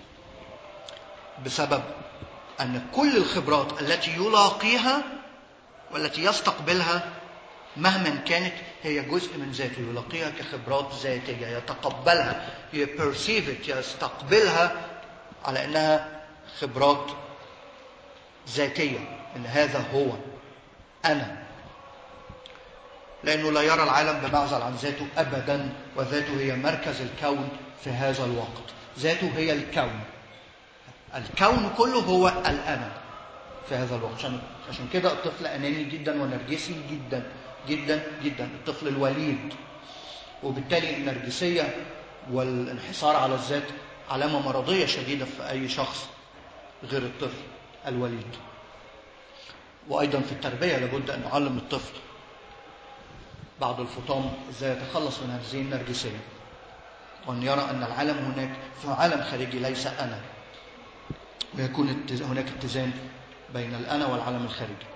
بسبب ان كل الخبرات التي يلاقيها والتي يستقبلها مهما كانت هي جزء من ذاته يلاقيها كخبرات ذاتية يتقبلها يبرسيف يستقبلها على انها خبرات ذاتية ان هذا هو انا لانه لا يرى العالم بمعزل عن ذاته ابدا وذاته هي مركز الكون في هذا الوقت ذاته هي الكون الكون كله هو الانا في هذا الوقت عشان عشان كده الطفل اناني جدا ونرجسي جدا جدا جدا الطفل الوليد وبالتالي النرجسيه والانحصار على الذات علامه مرضيه شديده في اي شخص غير الطفل الوليد وايضا في التربيه لابد ان نعلم الطفل بعد الفطام ازاي يتخلص من هذه النرجسيه وان يرى ان العالم هناك في عالم خارجي ليس انا ويكون هناك اتزان بين الانا والعالم الخارجي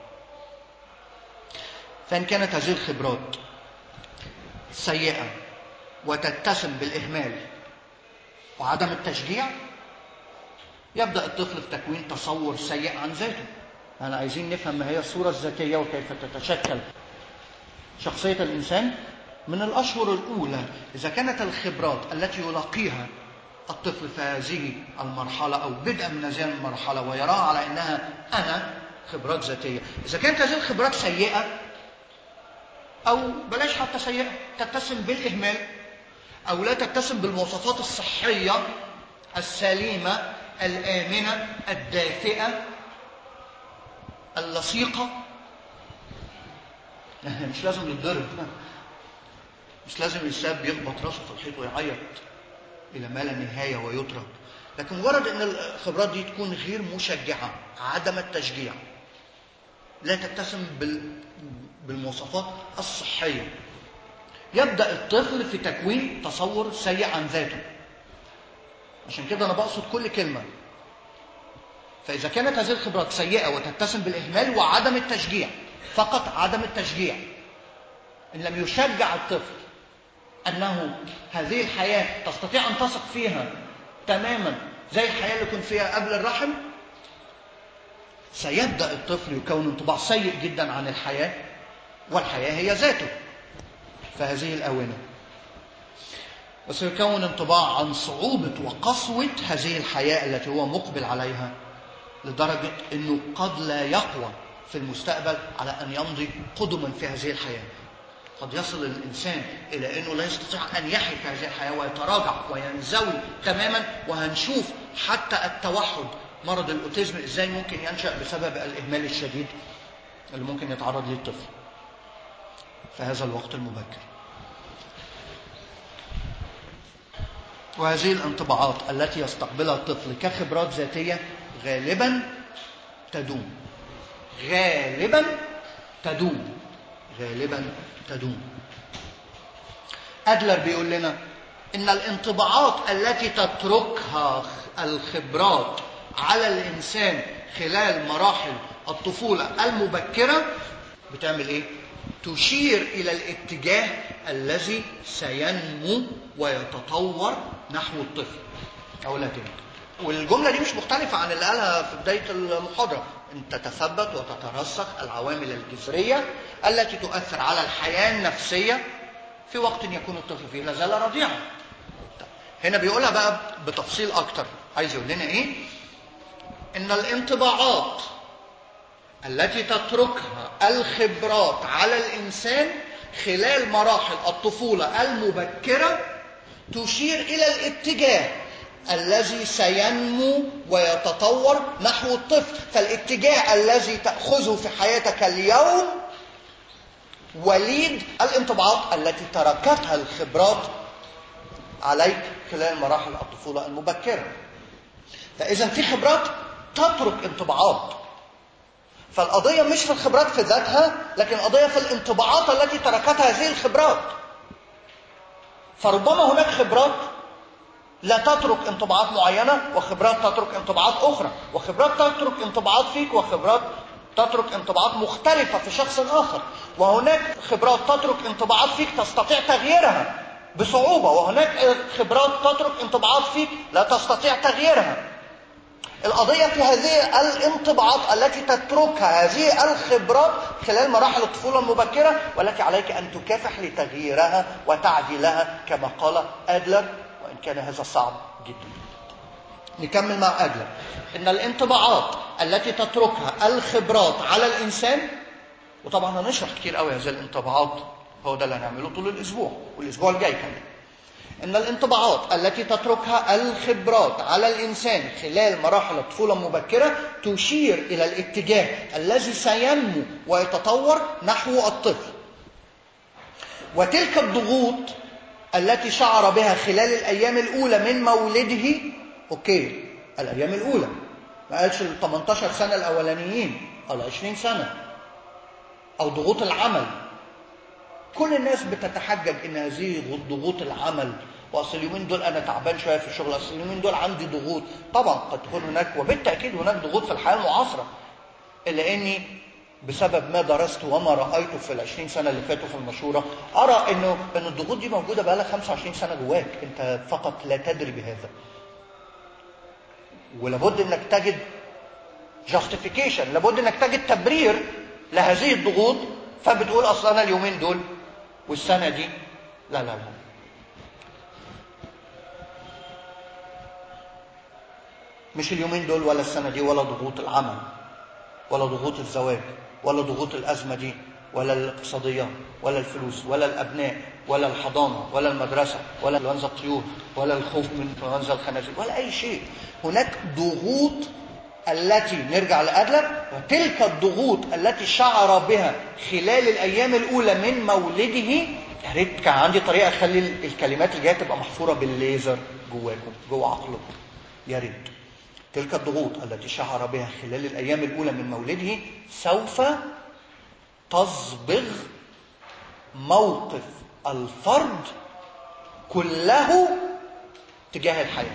فإن كانت هذه الخبرات سيئة وتتسم بالإهمال وعدم التشجيع يبدأ الطفل في تكوين تصور سيء عن ذاته أنا عايزين نفهم ما هي الصورة الذاتية وكيف تتشكل شخصية الإنسان من الأشهر الأولى إذا كانت الخبرات التي يلاقيها الطفل في هذه المرحلة أو بدءا من هذه المرحلة ويراها على أنها أنا خبرات ذاتية إذا كانت هذه الخبرات سيئة أو بلاش حتى سيئة تتسم بالإهمال أو لا تتسم بالمواصفات الصحية السليمة الآمنة الدافئة اللصيقة مش لازم يتضرب مش لازم يساب يخبط راسه في الحيط ويعيط إلى ما لا نهاية ويترك لكن مجرد أن الخبرات دي تكون غير مشجعة عدم التشجيع لا تتسم بال... بالمواصفات الصحية يبدأ الطفل في تكوين تصور سيء عن ذاته عشان كده أنا بقصد كل كلمة فإذا كانت هذه الخبرات سيئة وتتسم بالإهمال وعدم التشجيع فقط عدم التشجيع إن لم يشجع الطفل أنه هذه الحياة تستطيع أن تثق فيها تماما زي الحياة اللي كنت فيها قبل الرحم سيبدأ الطفل يكون انطباع سيء جدا عن الحياة والحياة هي ذاته في هذه الآونة وسيكون انطباع عن صعوبة وقسوة هذه الحياة التي هو مقبل عليها لدرجة أنه قد لا يقوى في المستقبل على أن يمضي قدما في هذه الحياة قد يصل الإنسان إلى أنه لا يستطيع أن يحيا في هذه الحياة ويتراجع وينزوي تماما وهنشوف حتى التوحد مرض الأوتيزم إزاي ممكن ينشأ بسبب الإهمال الشديد اللي ممكن يتعرض ليه الطفل في هذا الوقت المبكر وهذه الانطباعات التي يستقبلها الطفل كخبرات ذاتية غالبا تدوم غالبا تدوم غالبا تدوم أدلر بيقول لنا إن الانطباعات التي تتركها الخبرات على الإنسان خلال مراحل الطفولة المبكرة بتعمل إيه؟ تشير إلى الاتجاه الذي سينمو ويتطور نحو الطفل أقولها تاني والجملة دي مش مختلفة عن اللي قالها في بداية المحاضرة أن تتثبت وتترسخ العوامل الجذرية التي تؤثر على الحياة النفسية في وقت يكون الطفل فيه لا زال رضيعا هنا بيقولها بقى بتفصيل اكتر عايز يقول لنا ايه ان الانطباعات التي تتركها الخبرات على الانسان خلال مراحل الطفوله المبكره تشير الى الاتجاه الذي سينمو ويتطور نحو الطفل فالاتجاه الذي تاخذه في حياتك اليوم وليد الانطباعات التي تركتها الخبرات عليك خلال مراحل الطفوله المبكره فاذا في خبرات تترك انطباعات فالقضيه مش في الخبرات في ذاتها لكن القضيه في الانطباعات التي تركتها هذه الخبرات فربما هناك خبرات لا تترك انطباعات معينة وخبرات تترك انطباعات أخرى وخبرات تترك انطباعات فيك وخبرات تترك انطباعات مختلفة في شخص آخر وهناك خبرات تترك انطباعات فيك تستطيع تغييرها بصعوبة وهناك خبرات تترك انطباعات فيك لا تستطيع تغييرها القضية في هذه الانطباعات التي تتركها هذه الخبرات خلال مراحل الطفولة المبكرة والتي عليك أن تكافح لتغييرها وتعديلها كما قال أدلر وإن كان هذا صعب جدا نكمل مع أدلر إن الانطباعات التي تتركها الخبرات على الإنسان وطبعا هنشرح كتير قوي هذه الانطباعات هو ده اللي هنعمله طول الأسبوع والأسبوع الجاي كمان ان الانطباعات التي تتركها الخبرات على الانسان خلال مراحل الطفوله المبكره تشير الى الاتجاه الذي سينمو ويتطور نحو الطفل وتلك الضغوط التي شعر بها خلال الايام الاولى من مولده اوكي الايام الاولى ما قالش ال 18 سنه الاولانيين او ال 20 سنه او ضغوط العمل كل الناس بتتحجج ان هذه ضغوط العمل واصل اليومين دول انا تعبان شويه في الشغل اصل اليومين دول عندي ضغوط طبعا قد تكون هناك وبالتاكيد هناك ضغوط في الحياه المعاصره الا اني بسبب ما درست وما رايته في ال 20 سنه اللي فاتوا في المشوره ارى انه ان الضغوط دي موجوده بقى لها 25 سنه جواك انت فقط لا تدري بهذا ولابد انك تجد جاستيفيكيشن لابد انك تجد تبرير لهذه الضغوط فبتقول اصل انا اليومين دول والسنه دي لا لا لا مش اليومين دول ولا السنه دي ولا ضغوط العمل ولا ضغوط الزواج ولا ضغوط الازمه دي ولا الاقتصاديات ولا الفلوس ولا الابناء ولا الحضانه ولا المدرسه ولا انفلونزا الطيور ولا الخوف من انفلونزا الخنازير ولا اي شيء هناك ضغوط التي نرجع لأدلر وتلك الضغوط التي شعر بها خلال الأيام الأولى من مولده يا ريت كان عندي طريقة أخلي الكلمات اللي جاية تبقى محفورة بالليزر جواكم جوا عقلكم يا ريت تلك الضغوط التي شعر بها خلال الأيام الأولى من مولده سوف تصبغ موقف الفرد كله تجاه الحياه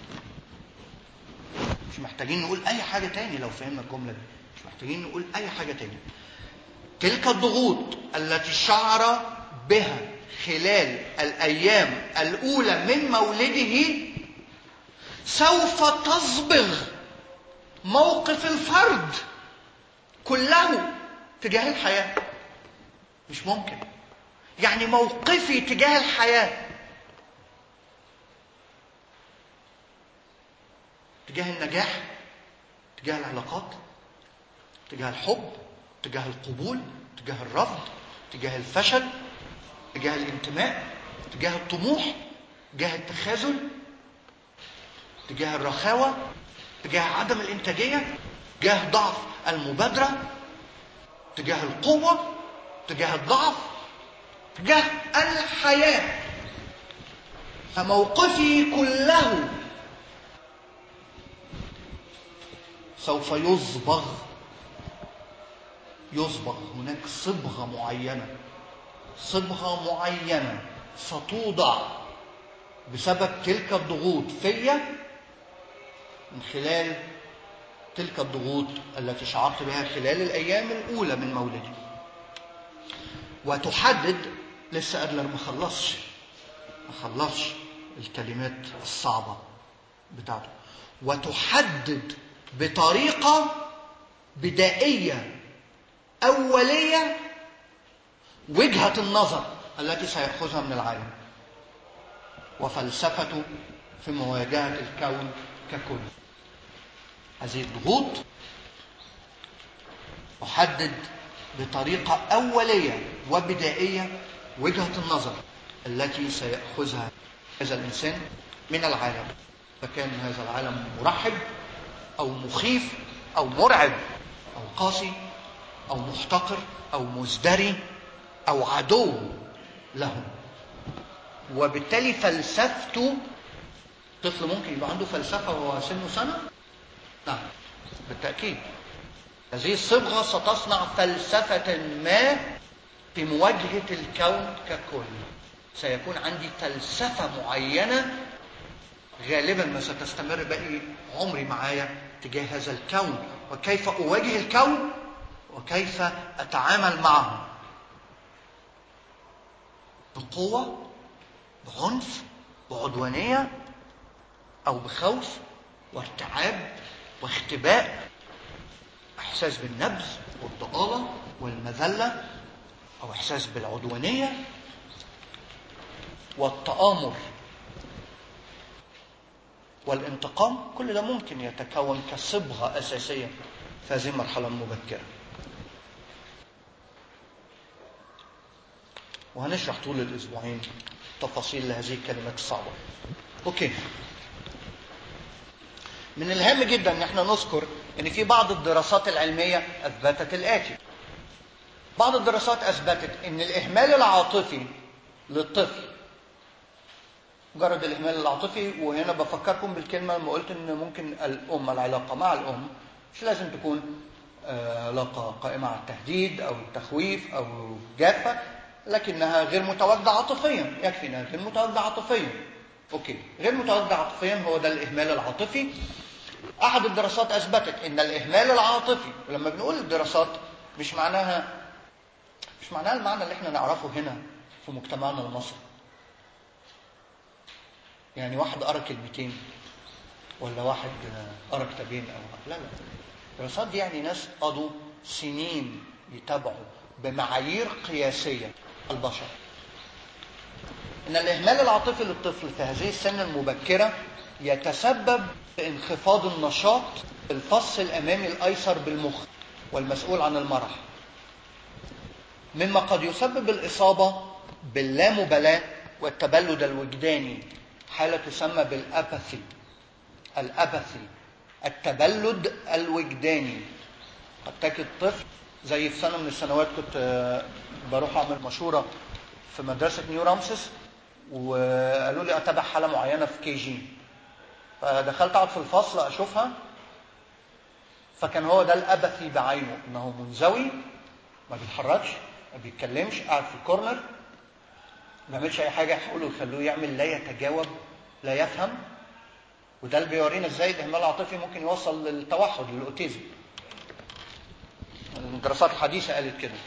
مش محتاجين نقول اي حاجه تاني لو فهمنا الجمله دي مش محتاجين نقول اي حاجه تاني تلك الضغوط التي شعر بها خلال الايام الاولى من مولده سوف تصبغ موقف الفرد كله تجاه الحياه مش ممكن يعني موقفي تجاه الحياه تجاه النجاح تجاه العلاقات تجاه الحب تجاه القبول تجاه الرفض تجاه الفشل تجاه الانتماء تجاه الطموح تجاه التخاذل تجاه الرخاوة تجاه عدم الإنتاجية تجاه ضعف المبادرة تجاه القوة تجاه الضعف تجاه الحياة فموقفي كله سوف يصبغ يصبغ هناك صبغة معينة صبغة معينة ستوضع بسبب تلك الضغوط فيا من خلال تلك الضغوط التي شعرت بها خلال الأيام الأولى من مولدي وتحدد لسه أدلر ما خلصش ما خلصش الكلمات الصعبة بتاعته وتحدد بطريقة بدائية أولية وجهة النظر التي سيأخذها من العالم وفلسفته في مواجهة الكون ككل هذه الضغوط أحدد بطريقة أولية وبدائية وجهة النظر التي سيأخذها هذا الإنسان من العالم فكان هذا العالم مرحب أو مخيف أو مرعب أو قاسي أو محتقر أو مزدري أو عدو له وبالتالي فلسفته طفل ممكن يبقى عنده فلسفة وهو سنه سنة؟ نعم بالتأكيد هذه الصبغة ستصنع فلسفة ما في مواجهة الكون ككل سيكون عندي فلسفة معينة غالبا ما ستستمر باقي عمري معايا تجاه هذا الكون وكيف أواجه الكون وكيف أتعامل معه بقوة بعنف بعدوانية أو بخوف وارتعاب واختباء إحساس بالنبذ والضآلة والمذلة أو إحساس بالعدوانية والتآمر والانتقام كل ده ممكن يتكون كصبغة أساسية في هذه المرحلة المبكرة وهنشرح طول الأسبوعين تفاصيل لهذه الكلمات الصعبة أوكي من الهام جدا ان احنا نذكر ان في بعض الدراسات العلميه اثبتت الاتي بعض الدراسات اثبتت ان الاهمال العاطفي للطفل مجرد الاهمال العاطفي وهنا بفكركم بالكلمه لما قلت ان ممكن الام العلاقه مع الام مش لازم تكون علاقه قائمه على التهديد او التخويف او جافه لكنها غير متواجده عاطفيا يكفي انها غير متواجده عاطفيا اوكي غير متواجده عاطفيا هو ده الاهمال العاطفي احد الدراسات اثبتت ان الاهمال العاطفي ولما بنقول الدراسات مش معناها مش معناها المعنى اللي احنا نعرفه هنا في مجتمعنا المصري يعني واحد قرا كلمتين ولا واحد قرا كتابين او لا لا الدراسات دي يعني ناس قضوا سنين يتابعوا بمعايير قياسيه البشر ان الاهمال العاطفي للطفل في هذه السن المبكره يتسبب في انخفاض النشاط في الفص الامامي الايسر بالمخ والمسؤول عن المرح مما قد يسبب الاصابه باللامبالاه والتبلد الوجداني حاله تسمى بالاباثي الاباثي التبلد الوجداني قد تجد طفل زي في سنه من السنوات كنت بروح اعمل مشوره في مدرسه نيو رامسس وقالوا لي اتابع حاله معينه في كي جي فدخلت اقعد في الفصل اشوفها فكان هو ده الابثي بعينه انه منزوي ما بيتحركش ما بيتكلمش قاعد في الكورنر ما بيعملش اي حاجه يحاولوا يخلوه يعمل لا يتجاوب لا يفهم وده اللي بيورينا ازاي الاهمال العاطفي ممكن يوصل للتوحد للاوتيزم الدراسات الحديثه قالت كده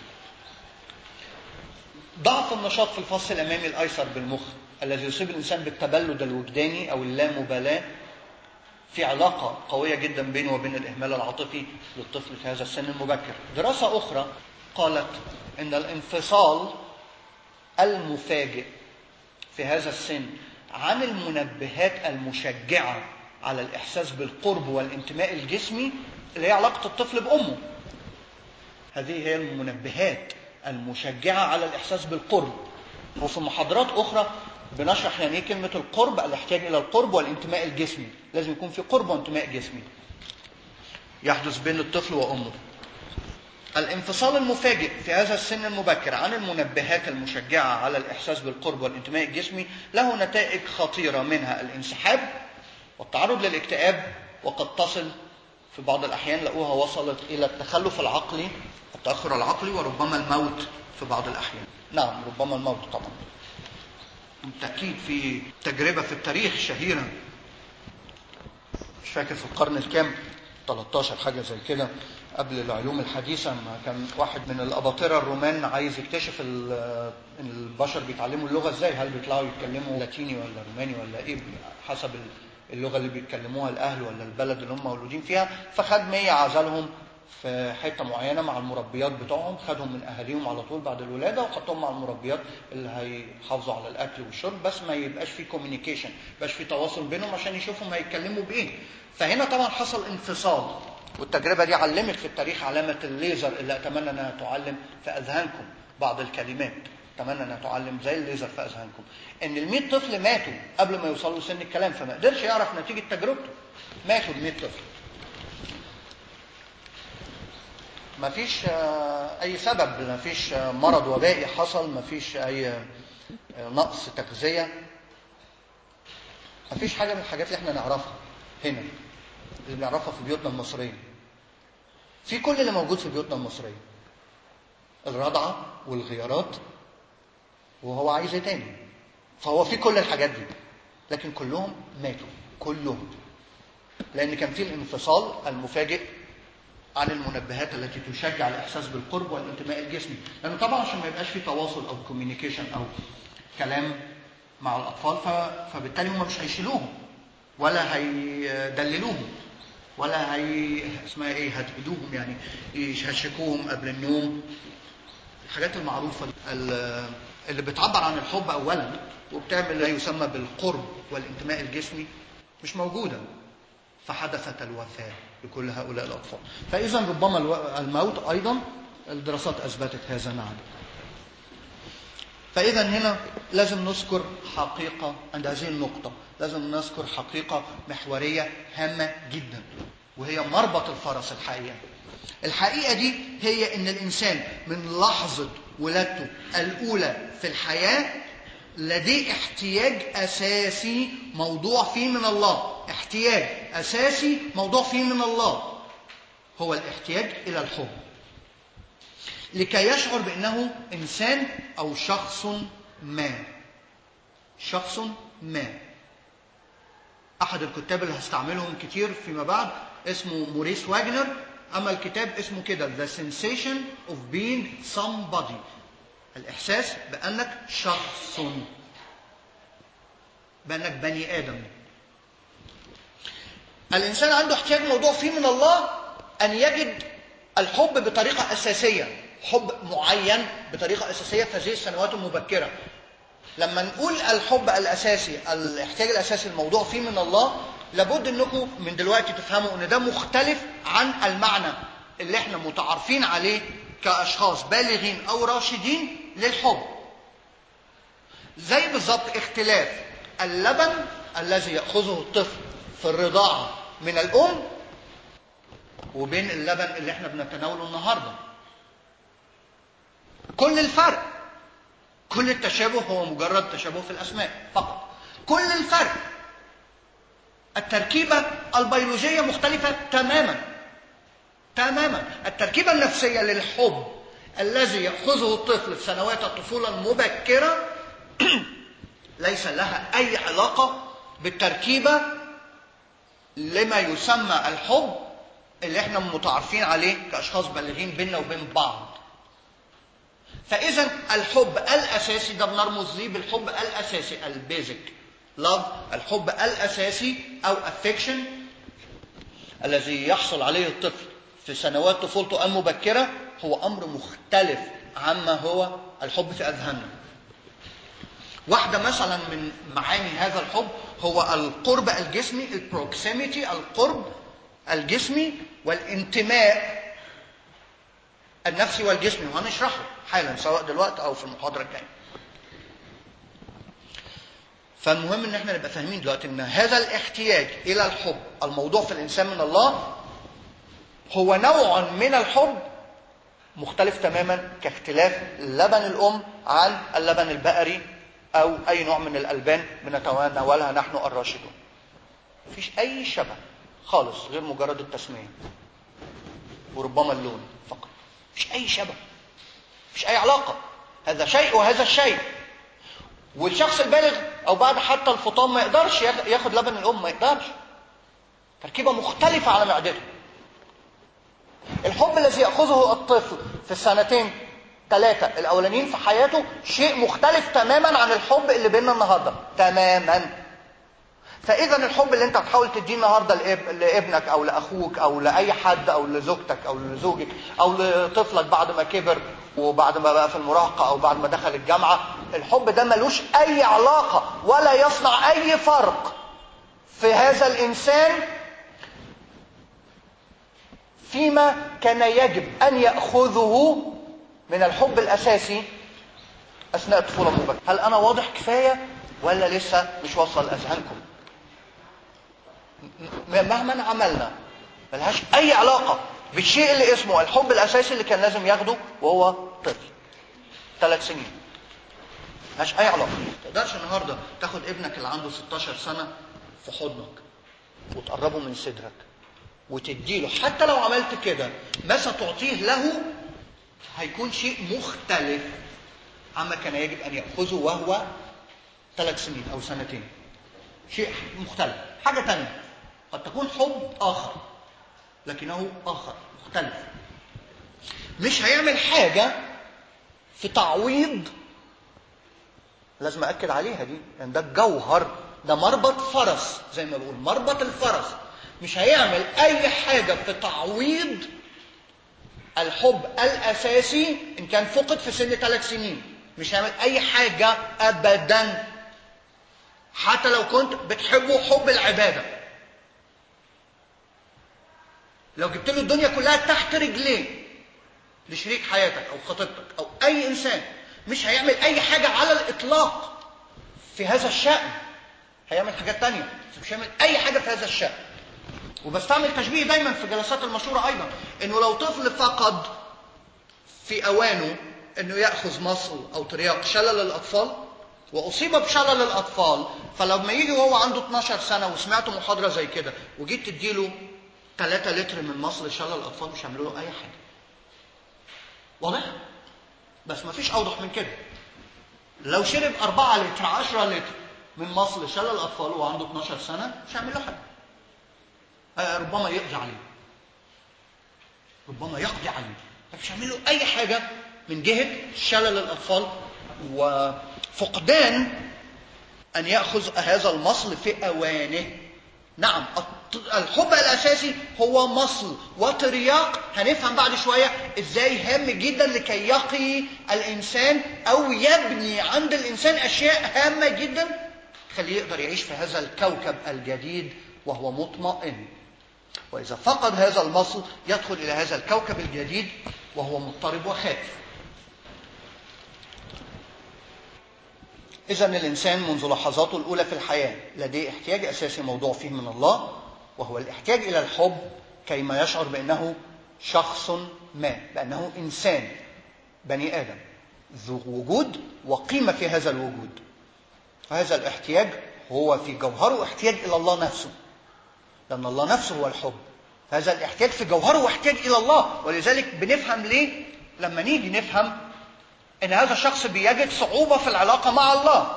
ضعف النشاط في الفص الامامي الايسر بالمخ الذي يصيب الانسان بالتبلد الوجداني او اللامبالاه في علاقه قويه جدا بينه وبين الاهمال العاطفي للطفل في هذا السن المبكر. دراسه اخرى قالت ان الانفصال المفاجئ في هذا السن عن المنبهات المشجعه على الاحساس بالقرب والانتماء الجسمي اللي هي علاقه الطفل بامه. هذه هي المنبهات المشجعه على الاحساس بالقرب. وفي محاضرات اخرى بنشرح يعني ايه كلمه القرب الاحتياج الى القرب والانتماء الجسمي لازم يكون في قرب وانتماء جسمي يحدث بين الطفل وامه الانفصال المفاجئ في هذا السن المبكر عن المنبهات المشجعه على الاحساس بالقرب والانتماء الجسمي له نتائج خطيره منها الانسحاب والتعرض للاكتئاب وقد تصل في بعض الاحيان لقوها وصلت الى التخلف العقلي التاخر العقلي وربما الموت في بعض الاحيان نعم ربما الموت طبعا بالتأكيد في تجربة في التاريخ شهيرة مش فاكر في القرن الكام 13 حاجة زي كده قبل العلوم الحديثة ما كان واحد من الأباطرة الرومان عايز يكتشف البشر بيتعلموا اللغة ازاي هل بيطلعوا يتكلموا لاتيني ولا روماني ولا ايه حسب اللغة اللي بيتكلموها الأهل ولا البلد اللي هم مولودين فيها فخد 100 عزلهم في حته معينه مع المربيات بتوعهم خدهم من اهاليهم على طول بعد الولاده وحطهم مع المربيات اللي هيحافظوا على الاكل والشرب بس ما يبقاش في كوميونيكيشن ما يبقاش في تواصل بينهم عشان يشوفوا ما يتكلموا بايه فهنا طبعا حصل انفصال والتجربه دي علمت في التاريخ علامه الليزر اللي اتمنى انها تعلم في اذهانكم بعض الكلمات اتمنى انها تعلم زي الليزر في اذهانكم ان ال 100 طفل ماتوا قبل ما يوصلوا سن الكلام فما قدرش يعرف نتيجه تجربته ماتوا ال 100 طفل ما فيش اي سبب ما فيش مرض وبائي حصل ما فيش اي نقص تغذيه ما فيش حاجه من الحاجات اللي احنا نعرفها هنا اللي بنعرفها في بيوتنا المصريه في كل اللي موجود في بيوتنا المصريه الرضعه والغيارات وهو عايز ايه تاني فهو في كل الحاجات دي لكن كلهم ماتوا كلهم لان كان في الانفصال المفاجئ عن المنبهات التي تشجع الاحساس بالقرب والانتماء الجسمي لانه طبعا عشان ما يبقاش في تواصل او كوميونيكيشن او كلام مع الاطفال فبالتالي هم مش هيشيلوهم ولا هيدللوهم ولا هي اسمها ايه هتعدوهم يعني يهشكوهم قبل النوم الحاجات المعروفه اللي بتعبر عن الحب اولا وبتعمل ما يسمى بالقرب والانتماء الجسمي مش موجوده فحدثت الوفاه لكل هؤلاء الاطفال فاذا ربما الموت ايضا الدراسات اثبتت هذا نعم فاذا هنا لازم نذكر حقيقه عند هذه النقطه لازم نذكر حقيقه محوريه هامه جدا وهي مربط الفرس الحقيقه الحقيقه دي هي ان الانسان من لحظه ولادته الاولى في الحياه لديه احتياج اساسي موضوع فيه من الله احتياج اساسي موضوع فيه من الله هو الاحتياج الى الحب لكي يشعر بانه انسان او شخص ما شخص ما احد الكتاب اللي هستعملهم كتير فيما بعد اسمه موريس واجنر عمل كتاب اسمه كده The Sensation of Being Somebody الإحساس بأنك شخص بأنك بني آدم الإنسان عنده احتياج موضوع فيه من الله أن يجد الحب بطريقة أساسية حب معين بطريقة أساسية في هذه السنوات المبكرة لما نقول الحب الأساسي الاحتياج الأساسي الموضوع فيه من الله لابد انكم من دلوقتي تفهموا ان ده مختلف عن المعنى اللي احنا متعارفين عليه كاشخاص بالغين او راشدين للحب زي بالظبط اختلاف اللبن الذي ياخذه الطفل في الرضاعه من الام وبين اللبن اللي احنا بنتناوله النهارده كل الفرق كل التشابه هو مجرد تشابه في الاسماء فقط كل الفرق التركيبة البيولوجية مختلفة تماما تماما التركيبة النفسية للحب الذي يأخذه الطفل في سنوات الطفولة المبكرة ليس لها أي علاقة بالتركيبة لما يسمى الحب اللي احنا متعارفين عليه كأشخاص بالغين بيننا وبين بعض فإذا الحب الأساسي ده بنرمز ليه بالحب الأساسي البيزك لاف الحب الأساسي أو affection الذي يحصل عليه الطفل في سنوات طفولته المبكرة هو أمر مختلف عما هو الحب في أذهاننا واحدة مثلا من معاني هذا الحب هو القرب الجسمي البروكسيميتي القرب الجسمي والانتماء النفسي والجسمي وهنشرحه حالا سواء دلوقتي أو في المحاضرة الجاية فالمهم ان احنا نبقى فاهمين دلوقتي ان هذا الاحتياج الى الحب الموضوع في الانسان من الله هو نوع من الحب مختلف تماما كاختلاف لبن الام عن اللبن البقري او اي نوع من الالبان بنتناولها نحن الراشدون. مفيش اي شبه خالص غير مجرد التسميه. وربما اللون فقط. مفيش اي شبه. مفيش اي علاقه. هذا شيء وهذا الشيء. والشخص البالغ او بعد حتى الفطام ما يقدرش ياخد لبن الام ما يقدرش تركيبه مختلفه على معدته الحب الذي ياخذه الطفل في السنتين ثلاثه الاولانيين في حياته شيء مختلف تماما عن الحب اللي بيننا النهارده تماما فاذا الحب اللي انت بتحاول تديه النهارده لاب- لابنك او لاخوك او لاي حد او لزوجتك او لزوجك او لطفلك بعد ما كبر وبعد ما بقى في المراهقه او بعد ما دخل الجامعه الحب ده ملوش اي علاقه ولا يصنع اي فرق في هذا الانسان فيما كان يجب ان ياخذه من الحب الاساسي اثناء الطفوله المبكره هل انا واضح كفايه ولا لسه مش واصل لاذهانكم م- مهما عملنا ملهاش اي علاقه بالشيء اللي اسمه الحب الاساسي اللي كان لازم ياخده وهو طفل ثلاث سنين ملهاش اي علاقه ما تقدرش النهارده تاخد ابنك اللي عنده 16 سنه في حضنك وتقربه من صدرك وتديله حتى لو عملت كده ما ستعطيه له هيكون شيء مختلف عما كان يجب ان ياخذه وهو ثلاث سنين او سنتين شيء مختلف حاجه تانية قد تكون حب اخر لكنه اخر مختلف مش هيعمل حاجه في تعويض لازم اكد عليها دي لان ده الجوهر ده مربط فرس زي ما بقول مربط الفرس مش هيعمل اي حاجه في تعويض الحب الاساسي ان كان فقد في سن ثلاث سنين مش هيعمل اي حاجه ابدا حتى لو كنت بتحبه حب العباده لو جبت له الدنيا كلها تحت رجليه لشريك حياتك او خطيبتك او اي انسان مش هيعمل اي حاجه على الاطلاق في هذا الشان هيعمل حاجات تانية بس مش هيعمل اي حاجه في هذا الشان وبستعمل تشبيه دايما في جلسات المشورة أيضا إنه لو طفل فقد في أوانه إنه يأخذ مصل أو ترياق شلل الأطفال وأصيب بشلل الأطفال فلما يجي وهو عنده 12 سنة وسمعت محاضرة زي كده وجيت تديله 3 لتر من مصل شلل الأطفال مش هيعملوا له أي حاجة واضح؟ بس مفيش أوضح من كده لو شرب 4 لتر 10 لتر من مصل شلل الأطفال وهو عنده 12 سنة مش هيعمل له حاجة آه، ربما يقضي عليه ربما يقضي عليه مش هيعمل له اي حاجه من جهه شلل الاطفال وفقدان ان ياخذ هذا المصل في اوانه نعم الط- الحب الاساسي هو مصل وترياق هنفهم بعد شويه ازاي هام جدا لكي يقي الانسان او يبني عند الانسان اشياء هامه جدا تخليه يقدر يعيش في هذا الكوكب الجديد وهو مطمئن وإذا فقد هذا المصل يدخل إلى هذا الكوكب الجديد وهو مضطرب وخائف إذا الإنسان منذ لحظاته الأولى في الحياة لديه احتياج أساسي موضوع فيه من الله وهو الاحتياج إلى الحب كيما يشعر بأنه شخص ما بأنه إنسان بني آدم ذو وجود وقيمة في هذا الوجود فهذا الاحتياج هو في جوهره احتياج إلى الله نفسه لأن الله نفسه هو الحب هذا الاحتياج في جوهره احتياج إلى الله ولذلك بنفهم ليه لما نيجي نفهم ان هذا الشخص بيجد صعوبة في العلاقة مع الله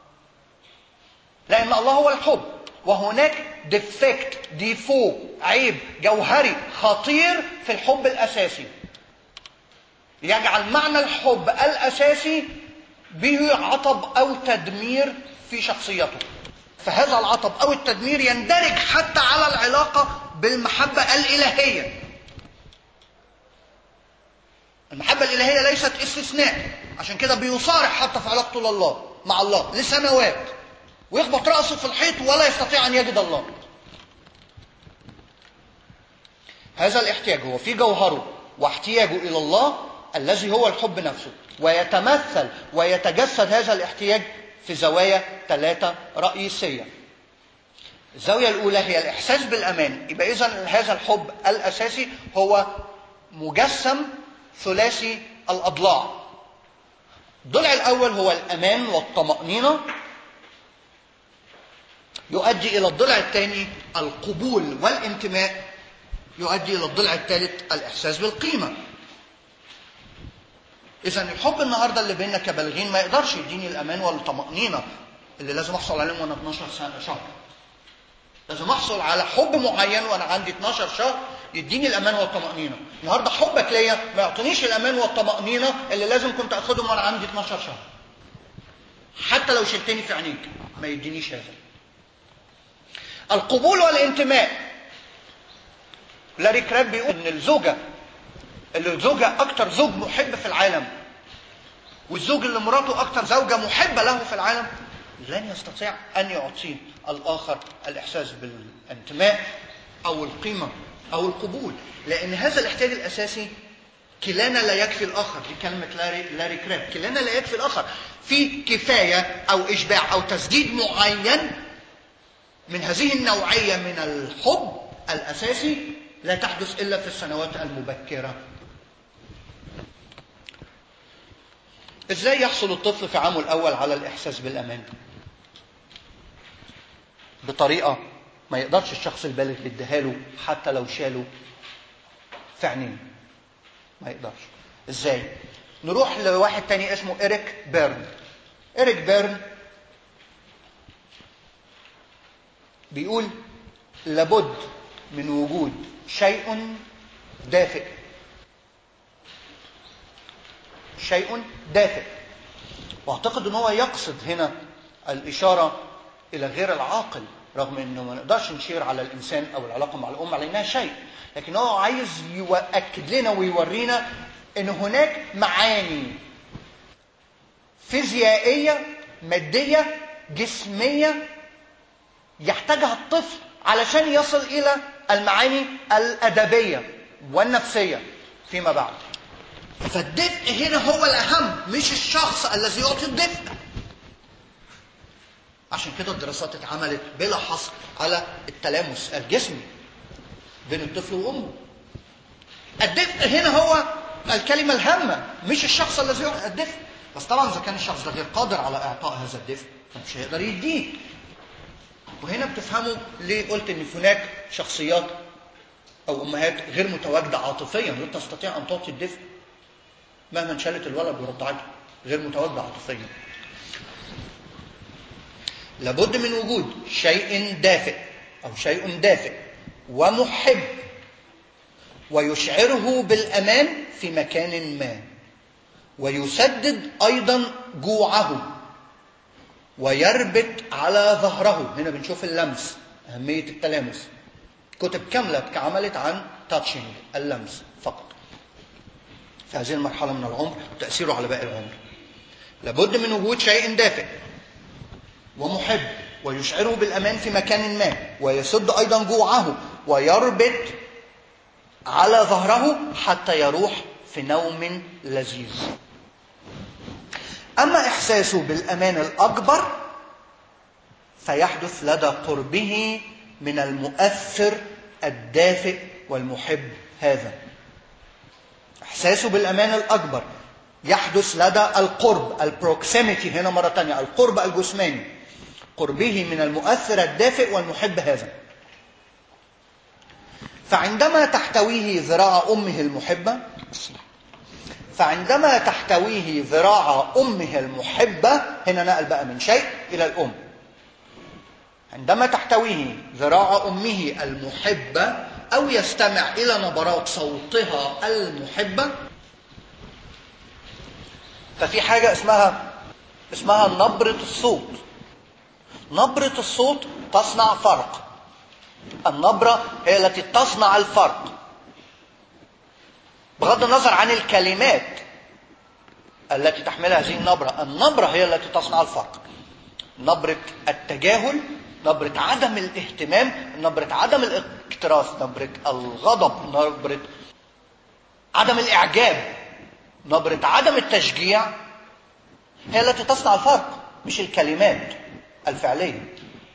لأن الله هو الحب وهناك ديفكت ديفو عيب جوهري خطير في الحب الأساسي يجعل معنى الحب الأساسي به عطب أو تدمير في شخصيته فهذا العطب أو التدمير يندرج حتى على العلاقة بالمحبة الإلهية المحبة الإلهية ليست استثناء عشان كده بيصارع حتى في علاقته لله مع الله لسنوات ويخبط رأسه في الحيط ولا يستطيع أن يجد الله هذا الاحتياج هو في جوهره واحتياجه إلى الله الذي هو الحب نفسه ويتمثل ويتجسد هذا الاحتياج في زوايا ثلاثة رئيسية الزاوية الأولى هي الإحساس بالأمان يبقى إذا هذا الحب الأساسي هو مجسم ثلاثي الأضلاع الضلع الأول هو الأمان والطمأنينة يؤدي إلى الضلع الثاني القبول والانتماء يؤدي إلى الضلع الثالث الإحساس بالقيمة إذا الحب النهاردة اللي بيننا كبالغين ما يقدرش يديني الأمان والطمأنينة اللي لازم أحصل عليهم وأنا 12 سنة شهر لازم أحصل على حب معين وأنا عندي 12 شهر يديني الأمان والطمأنينة النهاردة حبك ليا ما يعطينيش الأمان والطمأنينة اللي لازم كنت أخدهم وأنا عندي 12 شهر حتى لو شلتني في عينيك ما يدينيش هذا القبول والانتماء لاري كراب بيقول ان الزوجه اللي الزوجه اكتر زوج محب في العالم والزوج اللي مراته اكتر زوجه محبه له في العالم لن يستطيع ان يعطيه الاخر الاحساس بالانتماء او القيمه او القبول لان هذا الاحتياج الاساسي كلانا لا يكفي الاخر دي كلمه لاري لاري كراب كلانا لا يكفي الاخر في كفايه او اشباع او تسديد معين من هذه النوعيه من الحب الاساسي لا تحدث الا في السنوات المبكره ازاي يحصل الطفل في عامه الاول على الاحساس بالامان بطريقه ما يقدرش الشخص البالغ يديها له حتى لو شاله في عينيه ما يقدرش ازاي نروح لواحد تاني اسمه إريك بيرن إريك بيرن بيقول لابد من وجود شيء دافئ شيء دافئ واعتقد ان هو يقصد هنا الاشاره الى غير العاقل رغم انه ما نقدرش نشير على الانسان او العلاقه مع الام على انها شيء لكن هو عايز يؤكد لنا ويورينا ان هناك معاني فيزيائيه ماديه جسميه يحتاجها الطفل علشان يصل الى المعاني الادبيه والنفسيه فيما بعد فالدفء هنا هو الاهم مش الشخص الذي يعطي الدفء عشان كده الدراسات اتعملت بلا حصر على التلامس الجسمي بين الطفل وامه الدفء هنا هو الكلمه الهامه مش الشخص الذي يعطي الدفء بس طبعا اذا كان الشخص ده غير قادر على اعطاء هذا الدفء فمش هيقدر يديه وهنا بتفهموا ليه قلت ان هناك شخصيات او امهات غير متواجده عاطفيا لا تستطيع ان تعطي الدفء مهما انشلت الولد ورضعته غير متواجده عاطفيا لابد من وجود شيء دافئ او شيء دافئ ومحب ويشعره بالامان في مكان ما ويسدد ايضا جوعه ويربط على ظهره هنا بنشوف اللمس اهميه التلامس كتب كامله عملت عن تاتشنج اللمس فقط في هذه المرحله من العمر وتاثيره على باقي العمر لابد من وجود شيء دافئ ومحب ويشعره بالامان في مكان ما ويسد ايضا جوعه ويربط على ظهره حتى يروح في نوم لذيذ اما احساسه بالامان الاكبر فيحدث لدى قربه من المؤثر الدافئ والمحب هذا احساسه بالامان الاكبر يحدث لدى القرب البروكسيميتي هنا مره ثانيه القرب الجسماني قربه من المؤثر الدافئ والمحب هذا فعندما تحتويه ذراع امه المحبه فعندما تحتويه ذراع امه المحبه هنا نقل بقى من شيء الى الام عندما تحتويه ذراع امه المحبه او يستمع الى نبرات صوتها المحبه ففي حاجه اسمها اسمها نبره الصوت نبره الصوت تصنع فرق النبره هي التي تصنع الفرق بغض النظر عن الكلمات التي تحملها هذه النبره النبره هي التي تصنع الفرق نبره التجاهل نبرة عدم الاهتمام نبرة عدم الاكتراث نبرة الغضب نبرة عدم الإعجاب نبرة عدم التشجيع هي التي تصنع الفرق مش الكلمات الفعلية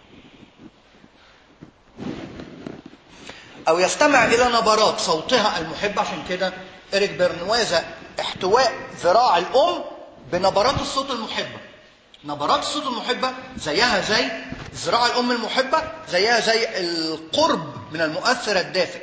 أو يستمع إلى نبرات صوتها المحب عشان كده إريك برنوازا احتواء ذراع الأم بنبرات الصوت المحبة نبرات الصوت المحبة زيها زي ذراع الأم المحبة زيها زي القرب من المؤثر الدافئ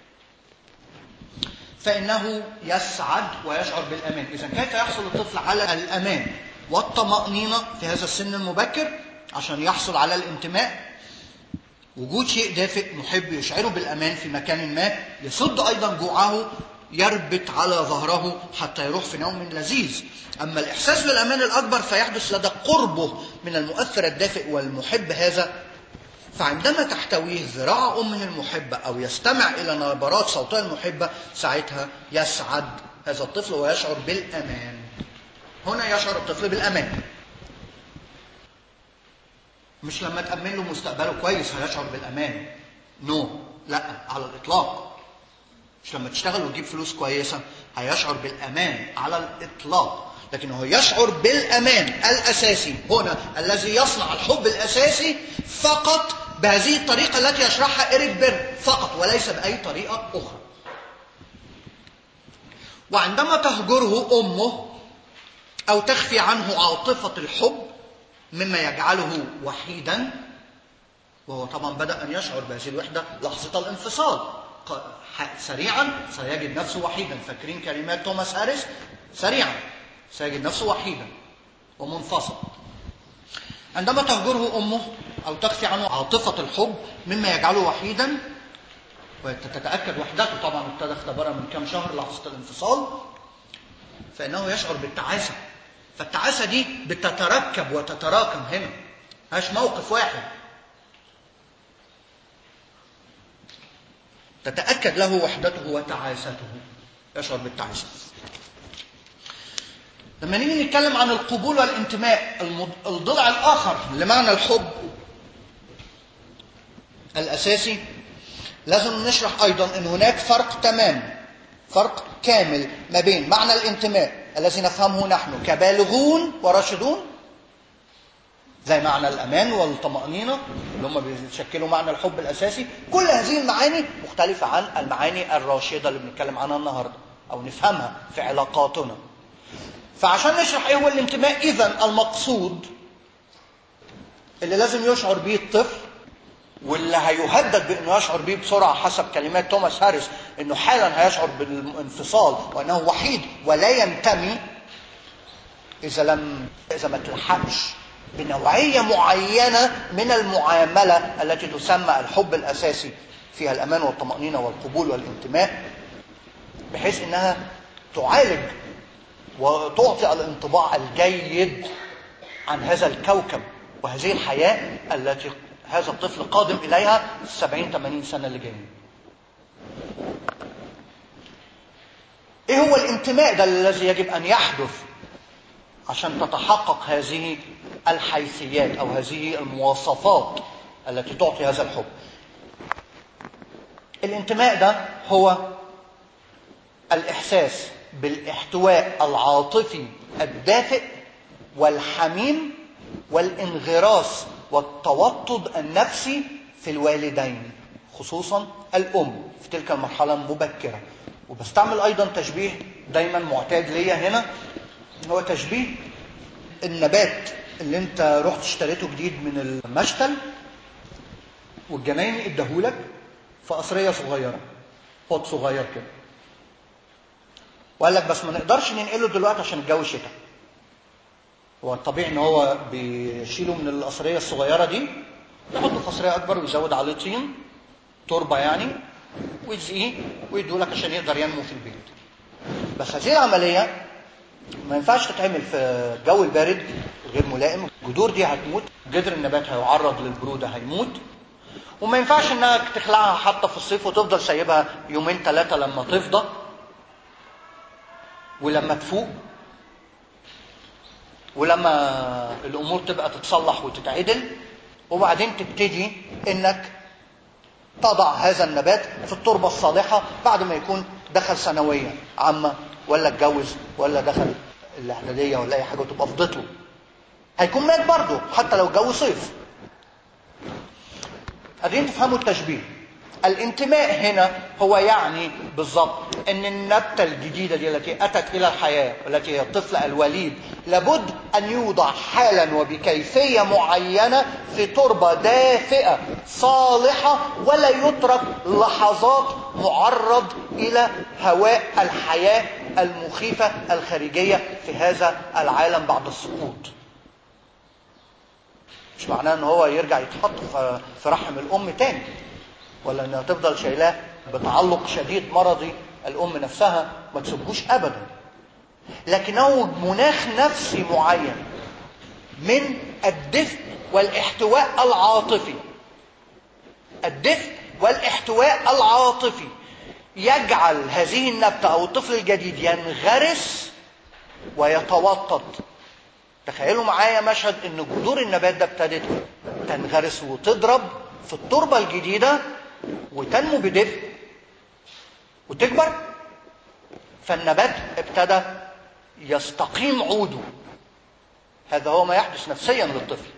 فإنه يسعد ويشعر بالأمان إذا كيف يحصل الطفل على الأمان والطمأنينة في هذا السن المبكر عشان يحصل على الانتماء وجود شيء دافئ محب يشعره بالأمان في مكان ما يسد أيضا جوعه يربط على ظهره حتى يروح في نوم لذيذ أما الإحساس بالأمان الأكبر فيحدث لدى قربه من المؤثر الدافئ والمحب هذا فعندما تحتويه ذراع أمه المحبة أو يستمع إلى نبرات صوتها المحبة ساعتها يسعد هذا الطفل ويشعر بالأمان هنا يشعر الطفل بالأمان مش لما تأمن له مستقبله كويس هيشعر بالأمان نو no. لا على الإطلاق مش لما تشتغل وتجيب فلوس كويسة هيشعر بالأمان على الإطلاق لكن هو يشعر بالأمان الأساسي هنا الذي يصنع الحب الأساسي فقط بهذه الطريقة التي يشرحها إيريك بيرن فقط وليس بأي طريقة أخرى وعندما تهجره أمه أو تخفي عنه عاطفة الحب مما يجعله وحيدا وهو طبعا بدأ أن يشعر بهذه الوحدة لحظة الانفصال سريعا سيجد نفسه وحيدا فاكرين كلمات توماس هاريس سريعا سيجد نفسه وحيدا ومنفصل عندما تهجره أمه أو تخفي عنه عاطفة الحب مما يجعله وحيدا وتتأكد وحدته طبعا ابتدى اختبارها من كام شهر لحظة الانفصال فإنه يشعر بالتعاسة فالتعاسة دي بتتركب وتتراكم هنا مش موقف واحد تتأكد له وحدته وتعاسته يشعر بالتعاسة لما نيجي نتكلم عن القبول والانتماء الضلع الآخر لمعنى الحب الأساسي لازم نشرح أيضا أن هناك فرق تمام فرق كامل ما بين معنى الانتماء الذي نفهمه نحن كبالغون وراشدون زي معنى الأمان والطمأنينة اللي هم بيشكلوا معنى الحب الأساسي كل هذه المعاني مختلفة عن المعاني الراشدة اللي بنتكلم عنها النهاردة أو نفهمها في علاقاتنا فعشان نشرح ايه هو الانتماء اذا المقصود اللي لازم يشعر به الطفل واللي هيهدد بانه يشعر به بسرعه حسب كلمات توماس هاريس انه حالا هيشعر بالانفصال وانه وحيد ولا ينتمي اذا لم اذا ما تلحقش بنوعيه معينه من المعامله التي تسمى الحب الاساسي فيها الامان والطمانينه والقبول والانتماء بحيث انها تعالج وتعطي الانطباع الجيد عن هذا الكوكب وهذه الحياة التي هذا الطفل قادم إليها السبعين ثمانين سنة اللي جايين إيه هو الانتماء ده الذي يجب أن يحدث عشان تتحقق هذه الحيثيات أو هذه المواصفات التي تعطي هذا الحب الانتماء ده هو الإحساس بالاحتواء العاطفي الدافئ والحميم والانغراس والتوطد النفسي في الوالدين خصوصا الام في تلك المرحله المبكره وبستعمل ايضا تشبيه دايما معتاد ليا هنا هو تشبيه النبات اللي انت رحت اشتريته جديد من المشتل والجنايني اداهولك في قصريه صغيره حوض صغير كده وقال لك بس ما نقدرش ننقله دلوقتي عشان الجو شتاء هو الطبيعي ان هو بيشيله من القصريه الصغيره دي يحطه في قصريه اكبر ويزود عليه طين تربه يعني ويزقيه ويديه لك عشان يقدر ينمو في البيت بس هذه العمليه ما ينفعش تتعمل في الجو البارد غير ملائم الجذور دي هتموت جذر النبات هيعرض للبروده هيموت وما ينفعش انك تخلعها حتى في الصيف وتفضل سايبها يومين ثلاثه لما تفضى ولما تفوق ولما الامور تبقى تتصلح وتتعدل وبعدين تبتدي انك تضع هذا النبات في التربه الصالحه بعد ما يكون دخل ثانويه عامه ولا اتجوز ولا دخل الاعداديه ولا اي حاجه وتبقى فضته هيكون مات برضه حتى لو الجو صيف قادرين تفهموا التشبيه الانتماء هنا هو يعني بالضبط ان النبته الجديده دي التي اتت الى الحياه والتي هي الطفل الوليد لابد ان يوضع حالا وبكيفيه معينه في تربه دافئه صالحه ولا يترك لحظات معرض الى هواء الحياه المخيفه الخارجيه في هذا العالم بعد السقوط مش معناه ان هو يرجع يتحط في رحم الام تاني ولا انها تفضل شايلاه بتعلق شديد مرضي الام نفسها ما تسيبهوش ابدا لكنه مناخ نفسي معين من الدفء والاحتواء العاطفي الدفء والاحتواء العاطفي يجعل هذه النبتة أو الطفل الجديد ينغرس ويتوطد تخيلوا معايا مشهد ان جذور النبات ده ابتدت تنغرس وتضرب في التربة الجديدة وتنمو بدفء وتكبر فالنبات ابتدى يستقيم عوده هذا هو ما يحدث نفسيا للطفل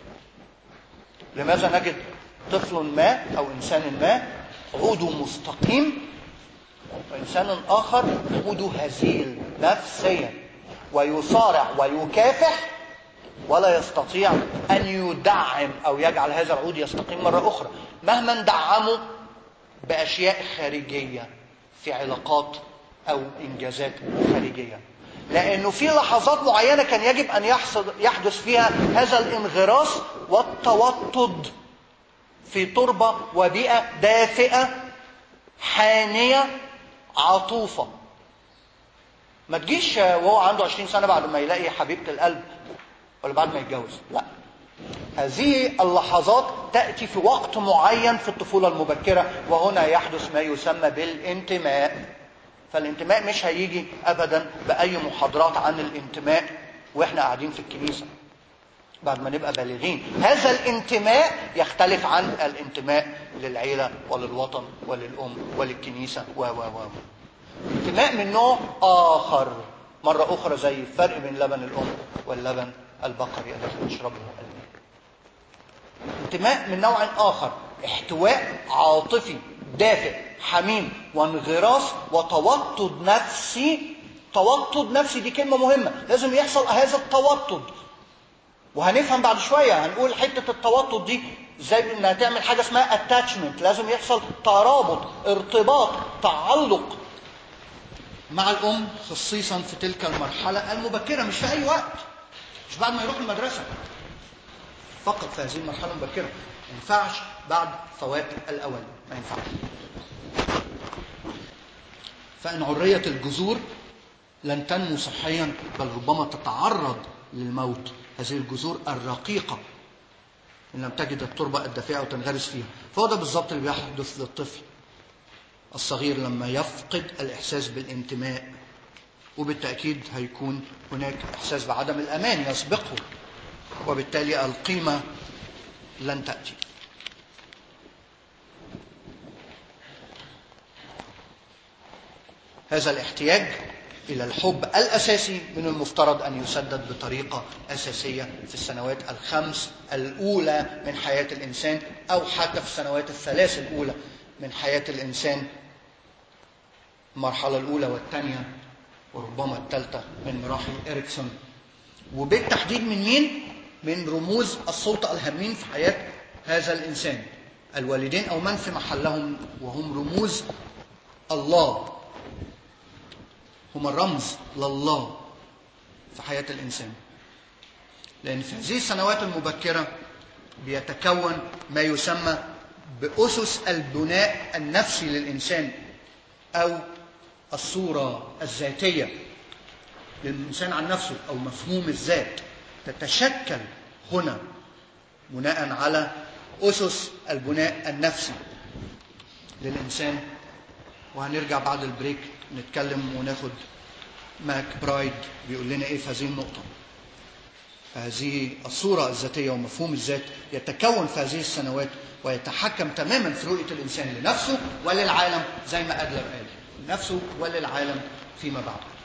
لماذا نجد طفل ما او انسان ما عوده مستقيم وانسان اخر عوده هزيل نفسيا ويصارع ويكافح ولا يستطيع ان يدعم او يجعل هذا العود يستقيم مره اخرى مهما ندعمه باشياء خارجيه في علاقات او انجازات خارجيه لانه في لحظات معينه كان يجب ان يحصل يحدث فيها هذا الانغراس والتوطد في تربه وبيئه دافئه حانيه عطوفه ما تجيش وهو عنده 20 سنه بعد ما يلاقي حبيبه القلب ولا بعد ما يتجوز لا هذه اللحظات تأتي في وقت معين في الطفولة المبكرة وهنا يحدث ما يسمى بالانتماء فالانتماء مش هيجي أبدا بأي محاضرات عن الانتماء وإحنا قاعدين في الكنيسة بعد ما نبقى بالغين هذا الانتماء يختلف عن الانتماء للعيلة وللوطن وللأم وللكنيسة و و و انتماء من نوع آخر مرة أخرى زي الفرق بين لبن الأم واللبن البقري الذي نشربه الماء انتماء من نوع آخر احتواء عاطفي دافئ حميم وانغراس وتوطد نفسي توطد نفسي دي كلمة مهمة لازم يحصل هذا التوطد وهنفهم بعد شوية هنقول حتة التوطد دي ازاي انها تعمل حاجة اسمها اتاتشمنت لازم يحصل ترابط ارتباط تعلق مع الام خصيصا في تلك المرحلة المبكرة مش في اي وقت مش بعد ما يروح المدرسة فقط في هذه المرحلة المبكرة ما ينفعش بعد فوات الأول ما ينفعش فإن عرية الجذور لن تنمو صحيا بل ربما تتعرض للموت هذه الجذور الرقيقة إن لم تجد التربة الدافئة وتنغرس فيها فهو ده بالظبط اللي بيحدث للطفل الصغير لما يفقد الإحساس بالانتماء وبالتأكيد هيكون هناك إحساس بعدم الأمان يسبقه وبالتالي القيمة لن تأتي هذا الاحتياج إلى الحب الأساسي من المفترض أن يسدد بطريقة أساسية في السنوات الخمس الأولى من حياة الإنسان أو حتى في السنوات الثلاث الأولى من حياة الإنسان المرحلة الأولى والثانية وربما الثالثة من مراحل إريكسون وبالتحديد من مين؟ من رموز السلطة الهامين في حياة هذا الإنسان الوالدين أو من في محلهم وهم رموز الله هم الرمز لله في حياة الإنسان لأن في هذه السنوات المبكرة بيتكون ما يسمى بأسس البناء النفسي للإنسان أو الصورة الذاتية للإنسان عن نفسه أو مفهوم الذات تتشكل هنا بناء على أسس البناء النفسي للإنسان وهنرجع بعد البريك نتكلم وناخد ماك برايد بيقول لنا ايه في هذه النقطة فهذه الصورة الذاتية ومفهوم الذات يتكون في هذه السنوات ويتحكم تماما في رؤية الإنسان لنفسه وللعالم زي ما أدلر قال لنفسه وللعالم فيما بعد